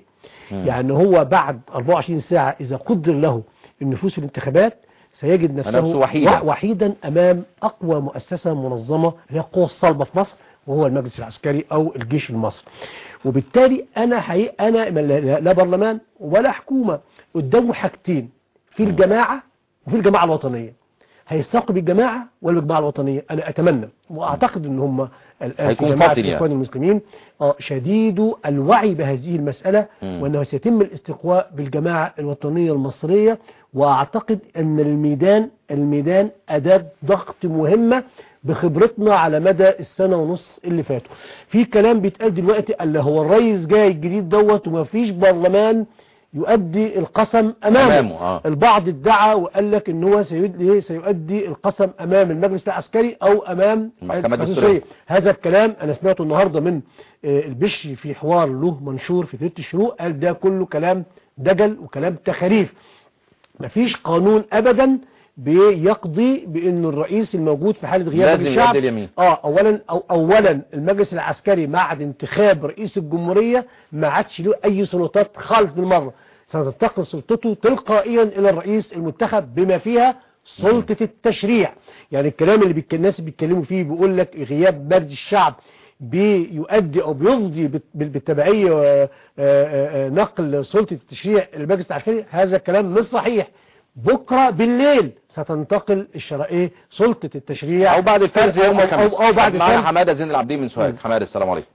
مم. يعني هو بعد 24 ساعة إذا قدر له النفوذ في الانتخابات سيجد نفسه نفسه وحيدا. وحيدا أمام أقوى مؤسسة منظمة اللي هي القوة الصلبة في مصر وهو المجلس العسكري أو الجيش المصري وبالتالي أنا حقيقة أنا لا لا برلمان ولا حكومة قدامه حاجتين في الجماعة وفي الجماعة الوطنية هيستقوا بالجماعة ولا بالجماعة الوطنية أنا أتمنى وأعتقد أن هم الآن في هيكون جماعة فاضل يعني. الإخوان المسلمين آه، شديد الوعي بهذه المسألة مم. وأنه سيتم الاستقواء بالجماعة الوطنية المصرية وأعتقد أن الميدان الميدان أداة ضغط مهمة بخبرتنا على مدى السنة ونص اللي فاتوا في كلام بيتقال دلوقتي اللي هو الرئيس جاي الجديد دوت ومفيش برلمان يؤدي القسم أمامه, أمامه، آه. البعض ادعى وقال لك ان هو سيؤدي, سيؤدي القسم امام المجلس العسكري او امام المحكمة الدستورية. الدستورية. هذا الكلام انا سمعته النهاردة من آه، البشري في حوار له منشور في جريدة الشروق قال ده كله كلام دجل وكلام تخاريف مفيش قانون ابدا بيقضي بان الرئيس الموجود في حاله غياب لازم الشعب يؤدي اليمين. اه اولا أو اولا المجلس العسكري بعد انتخاب رئيس الجمهوريه ما عادش له اي سلطات خالص بالمره ستنتقل سلطته تلقائيا الى الرئيس المنتخب بما فيها سلطه التشريع يعني الكلام اللي بيك- الناس بيتكلموا فيه بيقول لك غياب مجلس الشعب بيؤدي او بيفضي بت- بال- بالتبعيه آه، آه، آه، نقل سلطه التشريع للمجلس العسكري هذا الكلام مش صحيح بكره بالليل ستنتقل الشرائيه سلطه التشريع او بعد الفرز يوم أو- الخميس او, أو بعد معنا الفرز حماده زين العابدين من سوهاج حماده السلام عليكم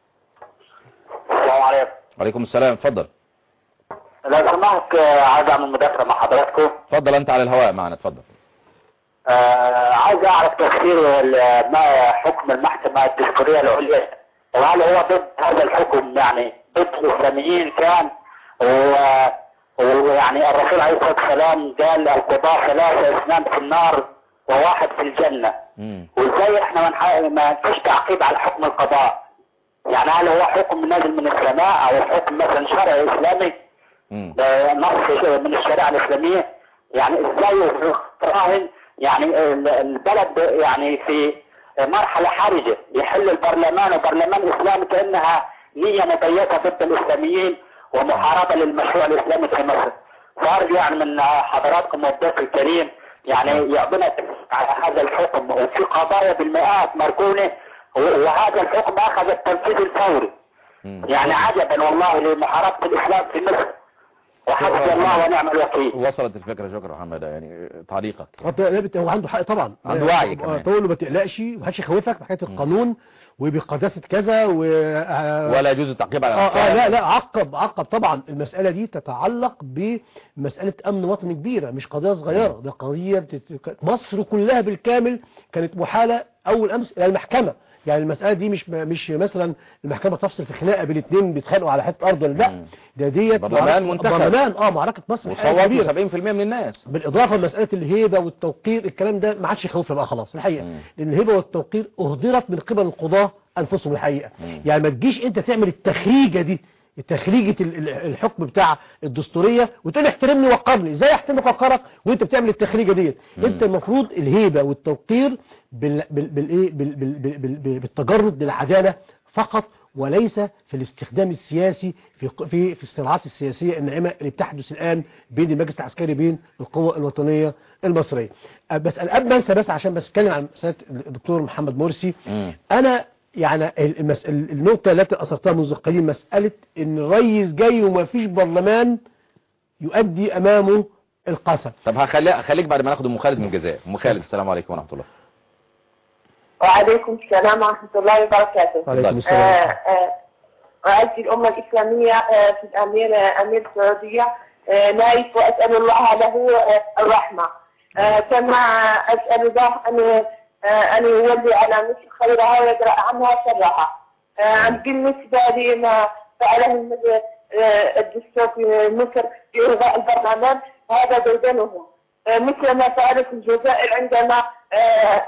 السلام عليكم وعليكم السلام اتفضل لو سمحت آه، عايز اعمل مداخله مع حضراتكم اتفضل انت على الهواء معنا اتفضل آه، عايز اعرف تفسير ال- ما حكم المحكمه الدستوريه العليا وهل هو ضد هذا الحكم يعني ضد الاسلاميين كان و- ويعني الرسول عليه الصلاه والسلام قال القضاء ثلاثه اثنان في النار وواحد في الجنه مم. وازاي احنا ما نح- ما فيش تعقيب على حكم القضاء يعني هل هو حكم نازل من السماء او حكم مثلا شرعي اسلامي مم. آه، نص من الشريعه الاسلاميه يعني ازاي راهن يعني ال- البلد يعني في مرحله حرجه يحل البرلمان وبرلمان اسلامي كانها نيه مبيته ضد الاسلاميين ومحاربه للمشروع الاسلامي في مصر فارجو يعني من حضراتكم والضيف الكريم يعني يعطينا على هذا الحكم وفي قضايا بالمئات مركونه وهذا الحكم اخذ التنفيذ الفوري مم. يعني عجبا والله لمحاربة الإسلام في مصر وحسبي الله ونعم الوكيل وصلت الفكره شكرا حماده يعني تعليقك هو بت- هو عنده حق طبعا عنده وعي كمان. تقول له ما تقلقش ومحدش يخوفك بحكايه القانون وبقداسه كذا و آه، ولا يجوز التعقيب على آه, اه الأحكام. لا لا عقب عقب طبعا المسألة دي تتعلق بمسألة أمن وطني كبيرة مش قضية صغيرة ده قضية بتت... مصر كلها بالكامل كانت محالة أول أمس إلى المحكمة يعني المسألة دي مش مش مثلا المحكمة تفصل في خناقة بين اتنين بيتخانقوا على حتة أرض ولا لا مم. ده ديت برلمان معركة- منتخب. برلمان اه معركة مصر الحقيقة كبيرة. وصوتوا 70% من الناس بالإضافة لمسألة الهيبة والتوقير الكلام ده ما عادش يخوفنا بقى خلاص الحقيقة مم. لأن الهيبة والتوقير أهدرت من قبل القضاة أنفسهم الحقيقة مم. يعني ما تجيش أنت تعمل التخريجة دي التخريجة ال- ال- الحكم بتاع الدستورية وتقول لي احترمني وقرني ازاي احترمك وقرك وانت بتعمل التخريجة ديت مم. انت المفروض الهيبة والتوقير بال بال بالايه بال بال بال بال بالتجرد للعدالة فقط وليس في الاستخدام السياسي في في في الصراعات السياسيه الناعمه اللي بتحدث الان بين المجلس العسكري بين القوى الوطنيه المصريه. أه بس انا قبل ما انسى بس عشان بس اتكلم عن مساله الدكتور محمد مرسي مم. انا يعني المس... النقطه التي اثرتها منذ قليل مساله ان الرئيس جاي وما فيش برلمان يؤدي امامه القسم. طب هخلي هخليك بعد ما ناخد ام خالد من الجزائر ام خالد السلام عليكم ورحمه الله وعليكم السلام ورحمة الله وبركاته وعليكم اتفضل. السلام. آه، آه، وأدي الأمة الإسلامية آه، في الأمير آه، أمير السعودية آه، نايف وأسأل الله له آه، الرحمة آه، كما أسأل الله أن آه، أن يولي على مصر خيرها ويدرأ عنها شرها آه، بالنسبة لما فعله المد- آه، الدستور في مصر في إلغاء البرلمان هذا ديدنهم آه، مثل ما فعلت الجزائر عندما آه،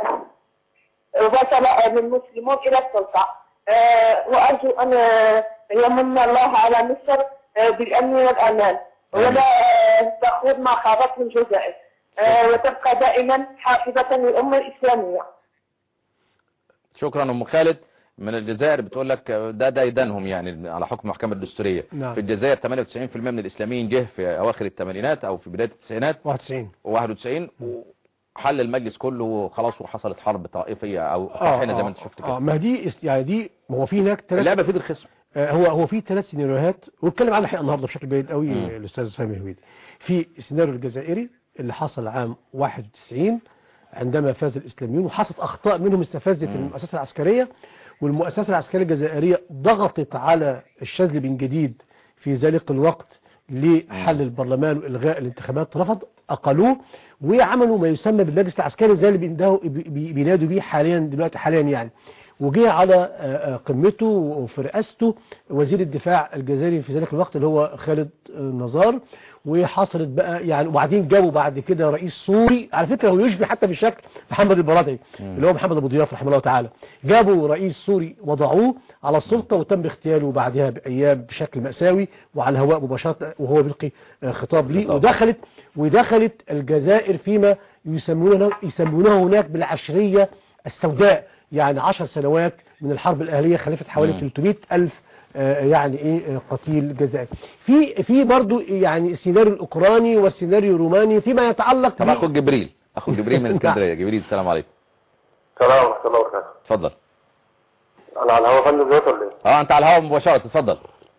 وصل المسلمون إلى السلطة آه، وأرجو أن آه، يمن الله على مصر آه، بالأمن والأمان ولا آه، تخوض ما خاضته الجزائر آه، وتبقى دائما حافظة للأمة الإسلامية شكرا ام خالد من الجزائر بتقول لك ده ديدنهم يعني على حكم المحكمة الدستورية نعم. في الجزائر 98% من الإسلاميين جه في أواخر الثمانينات أو في بداية التسعينات 91 و91 وحل المجلس كله وخلاص وحصلت حرب طائفية أو طاحنة زي ما انت شفت اه كده ما دي اس- يعني دي ما هو في هناك ثلاث اللعبة في ايد الخصم آه، هو هو في ثلاث سيناريوهات واتكلم عنها الحقيقه النهارده بشكل جيد قوي مم. الاستاذ فهمي هويدي في السيناريو الجزائري اللي حصل عام 91 عندما فاز الاسلاميون وحصلت اخطاء منهم استفزت المؤسسه العسكريه والمؤسسه العسكريه الجزائريه ضغطت على الشاذلي بن جديد في ذلك الوقت لحل البرلمان والغاء الانتخابات رفض اقلوه وعملوا ما يسمى بالمجلس العسكري زي اللي بيندهوا- بي- بي- بينادوا بيه حاليا دلوقتي حاليا يعني وجه على آه، آه، قمته وفي رئاسته وزير الدفاع الجزائري في ذلك الوقت اللي هو خالد آه، نزار وحصلت بقى يعني وبعدين جابوا بعد كده رئيس سوري على فكره هو يشبه حتى بالشكل محمد البرادعي اللي هو محمد ابو ضياف رحمه الله تعالى جابوا رئيس سوري وضعوه على السلطه وتم اغتياله بعدها بايام بشكل ماساوي وعلى الهواء مباشره وهو بيلقي آه، خطاب ليه خطاب. ودخلت ودخلت الجزائر فيما يسمونه يسمونه هناك بالعشريه السوداء يعني عشر سنوات من الحرب الأهلية خلفت حوالي مم. 300 ألف آه، يعني ايه آه، قتيل جزائري في في برضو يعني السيناريو الاوكراني والسيناريو الروماني فيما يتعلق طب ب- اخوك جبريل اخوك جبريل من اسكندرية جبريل السلام عليكم السلام ورحمة الله وبركاته اتفضل أنا على الهواء فندم دلوقتي ولا إيه؟ اه انت على الهواء مباشرة اتفضل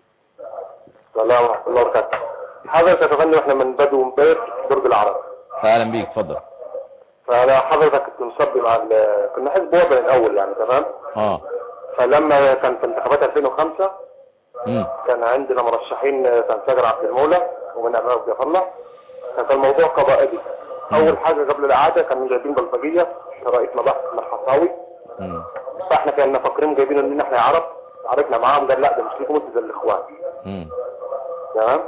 السلام ورحمة الله وبركاته حضرتك يا فندم إحنا من بدو مبيت برج العرب اهلا بيك اتفضل فأنا حضرتك كنت مصبي مع ال- كنا حزب وطني الأول يعني تمام اه فلما كان في انتخابات 2005 امم كان عندنا مرشحين كان ساجر عبد المولى ومن أمام جعفر الله فكان الموضوع قبائلي أول حاجة قبل الإعادة كانوا جايبين بلطجية رئيس مباحث الحصاوي امم فاحنا كنا فاكرين جايبين ان احنا عرب عرفنا معاهم قال لا ده مش ليكم انتوا زي الاخوان امم تمام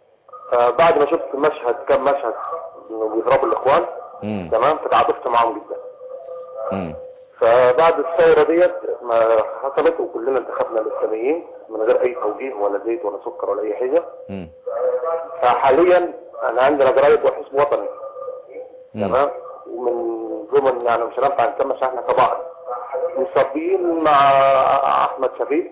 فبعد ما شفت مشهد كم مشهد انه بيضربوا الاخوان امم تمام فتعاطفت معاهم جدا امم فبعد الثوره ديت ما حصلت وكلنا انتخبنا الاسلاميين من غير اي توجيه ولا زيت ولا سكر ولا اي حاجه امم فحاليا انا عندنا قرايب وحزب وطني مم. تمام ومن ضمن يعني مش هننفع نسمى احنا كبعض مصابين مع احمد شفيق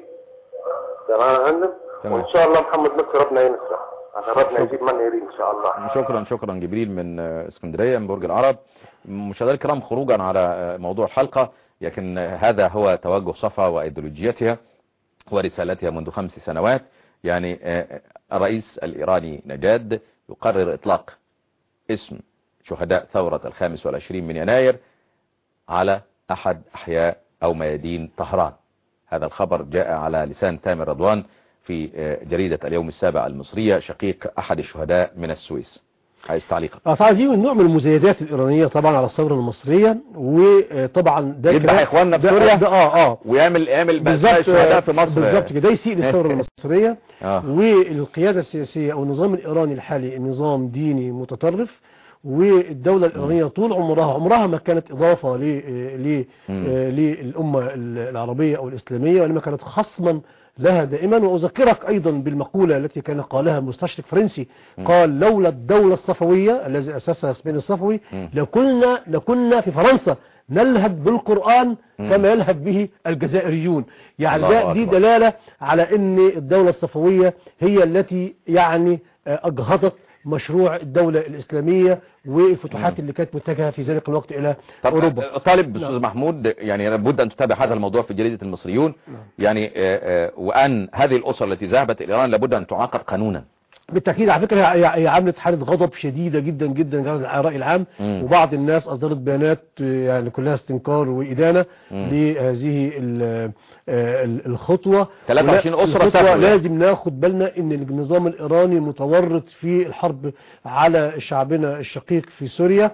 تمام يا فندم تمام. وان شاء الله محمد مكي ربنا ينسى عشان ربنا يجيب من يريد ان شاء الله شكرا شكرا جبريل من آه، اسكندرية من برج العرب مشاهدينا الكرام خروجا على آه، موضوع الحلقة لكن آه، هذا هو توجه صفا وأيديولوجيتها ورسالتها منذ خمس سنوات يعني آه، الرئيس الإيراني نجاد يقرر إطلاق اسم شهداء ثورة الخامس والعشرين من يناير على أحد أحياء أو ميادين طهران هذا الخبر جاء على لسان تامر رضوان في آه، جريدة اليوم السابع المصرية شقيق أحد الشهداء من السويس عايز تعليقا اه طبعا دي من نوع من المزايدات الإيرانية طبعا على الثورة المصرية وطبعا ده يذبح كلام- إخواننا في ده- سوريا؟ ده اه اه ويعمل يعمل بالظبط شهداء في مصر بالظبط كده ده يسيء للثورة المصرية آه. والقيادة السياسية او النظام الإيراني الحالي نظام ديني متطرف والدولة الإيرانية طول عمرها عمرها ما كانت إضافة ل ل مم. للأمة العربية أو الإسلامية وإنما كانت خصما لها دائما وأذكرك أيضا بالمقولة التي كان قالها مستشرق فرنسي قال لولا الدولة الصفوية الذي أسسها سبين الصفوي مم. لكنا لكنا في فرنسا نلهب بالقرآن مم. كما يلهب به الجزائريون يعني الله ده دي أكبر. دلالة على ان الدولة الصفوية هي التي يعني آه، اجهضت مشروع الدولة الاسلامية والفتوحات اللي كانت متجهة في ذلك الوقت الى طب اوروبا طالب استاذ محمود يعني لابد ان تتابع هذا الموضوع في جريدة المصريون يعني آه، آه، وان هذه الاسر التي ذهبت الى ايران لابد ان تعاقب قانونا بالتأكيد على فكرة هي هي عملت حالة غضب شديدة جدا جدا على الرأي العام مم. وبعض الناس أصدرت بيانات آه، يعني كلها استنكار وإدانة مم. لهذه ال- آه، ال- الخطوة 23 ولا- أسرة الخطوة سافروا يعني. لازم ناخد بالنا ان النظام الإيراني متورط في الحرب على شعبنا الشقيق في سوريا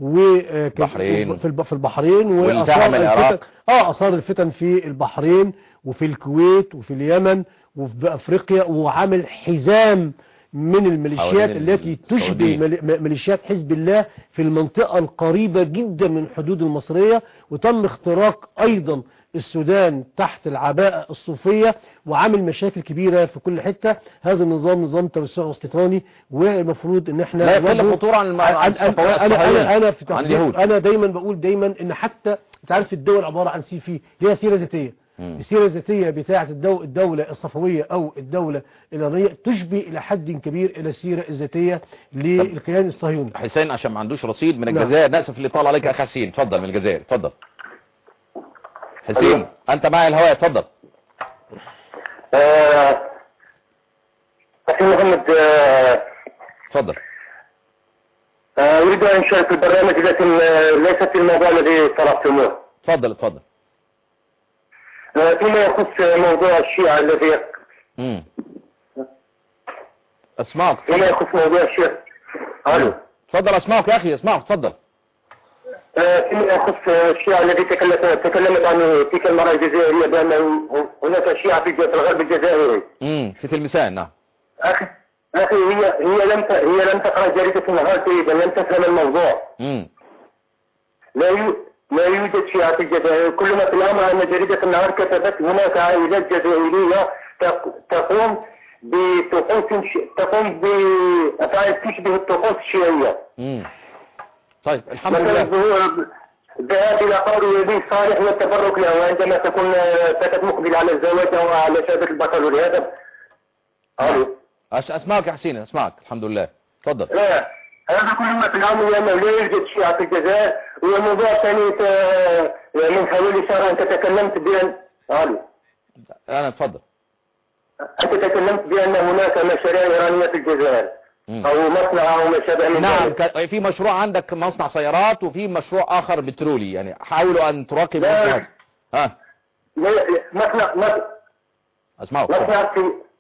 بحرين. وفي في البحرين والتهم وأثار العراق. الفتن اه اثار الفتن في البحرين وفي الكويت وفي اليمن وفي افريقيا وعامل حزام من الميليشيات حوالين التي تشبه السعودية. مل- م- ميليشيات حزب الله في المنطقة القريبة جدا من الحدود المصرية وتم اختراق ايضا السودان تحت العباءة الصوفية وعامل مشاكل كبيرة في كل حتة هذا النظام نظام توسع استيطاني والمفروض ان احنا لا يقل نواجهه. خطورة عن الم- عن أنا- الصفوات انا انا الصهاينة، انا في عن تقدير اليهود. انا دايما بقول دايما ان حتى انت عارف الدول عبارة عن سي في ليها سيرة ذاتية مم. السيرة الذاتية بتاعة الدو الدولة الصفوية أو الدولة الإيرانية تشبه إلى حد كبير إلى السيرة الذاتية للكيان الصهيوني حسين عشان ما عندوش رصيد من نعم. الجزائر ناسف اللي طال عليك اخ حسين اتفضل من الجزائر اتفضل حسين انت معي الهواء اتفضل آه، أخي محمد آه، اتفضل آه، أريد أن أشارك في البرنامج لكن آه، ليس في الموضوع الذي طرحتموه اتفضل اتفضل آه، فيما يخص موضوع الشيعة الذي امم اسمعك فيما يخص موضوع الشيعة ألو اتفضل اسمعك يا اخي اسمعك اتفضل آه، فيما يخص الشيعة الذي تكلمت تكلمت عنه تلك المرأة الجزائرية بأن هناك شيعة في الج- في الغرب الجزائري امم في تلمسان نعم أخي أخي هي هي لم ت- هي لم تقرأ جريدة النهار جيدا لم تفهم الموضوع امم لا يو... لا يوجد شيعة في الجزائر كل ما في الأمر أن جريدة النهار كتبت هناك عائلات جزائرية تق- تقوم بطقوس ش... تقوم بأفعال تشبه الطقوس الشيعية امم طيب الحمد مثلا لله الظهور الذهاب إلى قبر النبي صالح والتبرك له وعندما تكون فتاة مقبل على الزواج أو على شهادة البكالوريا هذا ألو أس- اسمعك يا حسين اسمعك الحمد لله اتفضل لا هذا كل ما في الأمر لأنه لا يوجد شيعة في الجزائر والموضوع الثاني ت- من حوالي شهر أنت تكلمت بأن ألو انا اتفضل أنت تكلمت بأن هناك مشاريع إيرانية في الجزائر مم. أو مصنع أو ما شابه من نعم ذلك ك- في مشروع عندك مصنع سيارات وفي مشروع اخر بترولي يعني حاولوا ان تراقبوا لا. في هذا. ها لا- مصنع مصنع- اسمعك مصنع في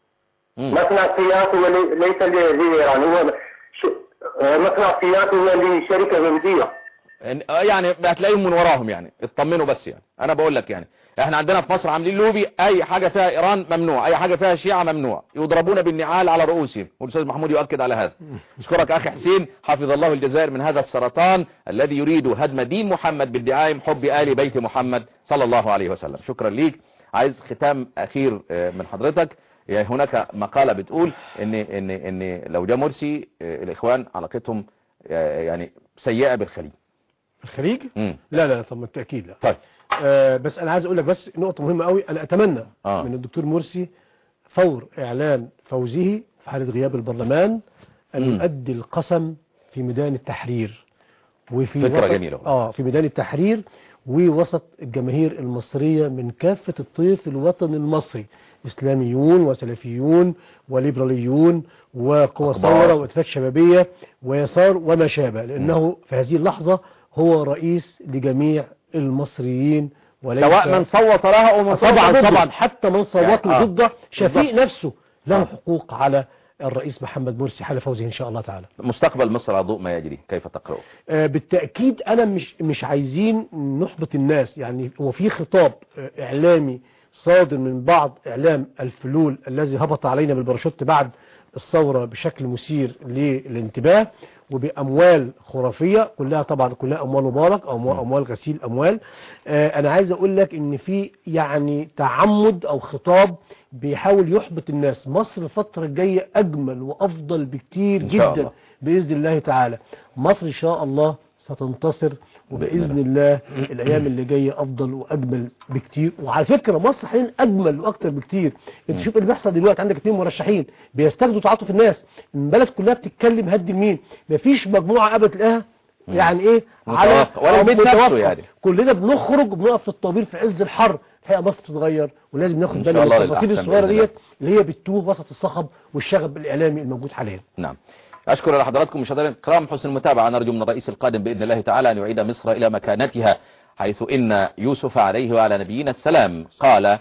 مم. مصنع سيارات هو لي- ليس ل- لإيران هو ش- آه، مصنع سيارات هو لشركة هندية إن- آه يعني هتلاقيهم من وراهم يعني اطمنوا بس يعني انا بقول لك يعني احنا عندنا في مصر عاملين لوبي اي حاجة فيها ايران ممنوع اي حاجة فيها شيعة ممنوع يضربون بالنعال على رؤوسهم والاستاذ محمود يؤكد على هذا اشكرك اخي حسين حفظ الله الجزائر من هذا السرطان الذي يريد هدم دين محمد بادعاء حب آل بيت محمد صلى الله عليه وسلم شكرا ليك عايز ختام اخير آه، من حضرتك يعني هناك مقالة بتقول ان ان ان لو جاء مرسي آه، الاخوان علاقتهم آه، يعني سيئة بالخليج الخليج مم. لا لا لا طب بالتأكيد لا طيب آه بس انا عايز اقول لك بس نقطة مهمة قوي انا اتمنى آه. من الدكتور مرسي فور اعلان فوزه في حالة غياب البرلمان ان مم. يؤدي القسم في ميدان التحرير وفي فكرة وسط جميلة. اه في ميدان التحرير ووسط الجماهير المصرية من كافة الطيف الوطني المصري اسلاميون وسلفيون وليبراليون وقوى أخبار. ثورة واتفاق شبابية ويسار وما شابه لانه في هذه اللحظة هو رئيس لجميع المصريين وليس سواء من صوت لها او من صوت طبعا ضده. طبعا حتى من صوت يعني، له آه. ضده شفيق بالضبط. نفسه له آه. حقوق على الرئيس محمد مرسي حال فوزه ان شاء الله تعالى مستقبل مصر على ضوء ما يجري كيف تقرأه آه، بالتأكيد أنا مش مش عايزين نحبط الناس يعني هو في خطاب آه، إعلامي صادر من بعض إعلام الفلول الذي هبط علينا بالباراشوت بعد الثورة بشكل مثير للانتباه وبأموال خرافية كلها طبعا كلها أموال مبارك أو أموال, أموال غسيل أموال آه، أنا عايز أقول لك إن في يعني تعمد أو خطاب بيحاول يحبط الناس مصر الفترة الجاية أجمل وأفضل بكتير إن شاء جدا الله. بإذن الله تعالى مصر إن شاء الله ستنتصر وبإذن الله الأيام اللي جاية أفضل وأجمل بكتير وعلى فكرة مصر حاليا أجمل وأكتر بكتير أنت شوف اللي بيحصل دلوقتي عندك اتنين مرشحين بيستجدوا تعاطف الناس البلد كلها بتتكلم هد لمين مفيش مجموعة أبدا تلاقيها يعني إيه متوقع. ولا أو البيت نفسه متوقع. يعني. كلنا بنخرج بنقف في الطوابير في عز الحر الحقيقة مصر بتتغير ولازم ناخد إن شاء بالنا من الله التفاصيل للأحسن الصغيرة بإذن الله. ديت اللي هي بتتوه وسط الصخب والشغب الإعلامي الموجود حاليا نعم أشكر لحضراتكم مشاهدينا الكرام حسن المتابعة نرجو من الرئيس القادم بإذن الله تعالى أن يعيد مصر إلى مكانتها حيث إن يوسف عليه وعلى نبينا السلام قال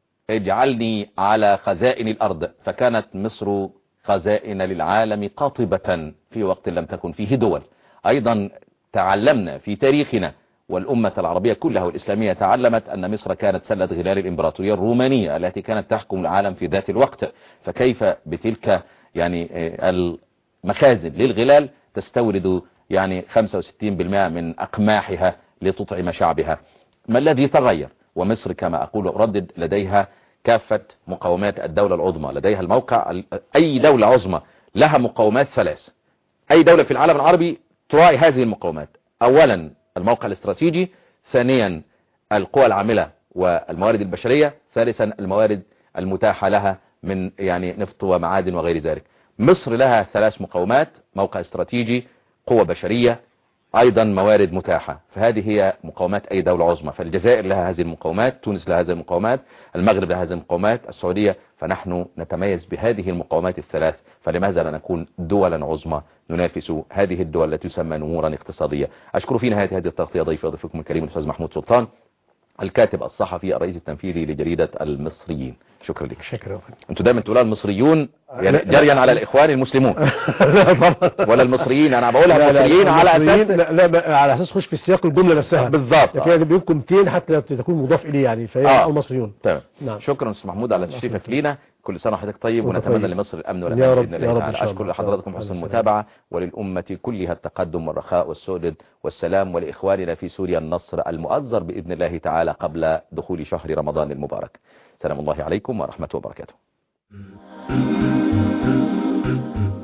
اجعلني على خزائن الأرض فكانت مصر خزائن للعالم قاطبة في وقت لم تكن فيه دول أيضا تعلمنا في تاريخنا والأمة العربية كلها والإسلامية تعلمت أن مصر كانت سلة غلال الإمبراطورية الرومانية التي كانت تحكم العالم في ذات الوقت فكيف بتلك يعني آه، المخازن للغلال تستورد يعني 65% من أقماحها لتطعم شعبها ما الذي تغير ومصر كما أقول أردد لديها كافة مقومات الدولة العظمى لديها الموقع ال- أي دولة عظمى لها مقومات ثلاث أي دولة في العالم العربي تراعي هذه المقومات أولا الموقع الاستراتيجي ثانيا القوى العاملة والموارد البشرية ثالثا الموارد المتاحة لها من يعني نفط ومعادن وغير ذلك مصر لها ثلاث مقومات موقع استراتيجي قوة بشرية ايضا موارد متاحة فهذه هي مقومات اي دولة عظمى فالجزائر لها هذه المقومات تونس لها هذه المقومات المغرب لها هذه المقومات السعودية فنحن نتميز بهذه المقومات الثلاث فلماذا لا نكون دولا عظمى ننافس هذه الدول التي تسمى نمورا اقتصادية اشكر في نهاية هذه التغطية ضيفي وضيفكم الكريم الاستاذ محمود سلطان الكاتب الصحفي الرئيس التنفيذي لجريدة المصريين شكرا لك شكرا انتوا دايما تقولوا المصريون يعني لا- جريا على الاخوان المسلمون لا طبعا ولا المصريين انا بقولها لا- لا، المصريين على المصريين اساس لا, لا ب- على اساس خش في السياق الجمله نفسها بالظبط لكن بيبقوا 200 حتى تكون مضاف اليه يعني فهي آه. المصريون تمام نعم. شكرا استاذ محمود على الله تشريفك يخليك. لينا كل سنه وحضرتك طيب وأنت ونتمنى طيب. لمصر الامن يا والامان رب- باذن يا الله رب تعالى إن شاء اشكر الله. لحضراتكم يا رب. حسن السلام. المتابعه وللامه كلها التقدم والرخاء والسؤدد والسلام ولاخواننا في سوريا النصر المؤزر باذن الله تعالى قبل دخول شهر رمضان المبارك سلام الله عليكم ورحمه وبركاته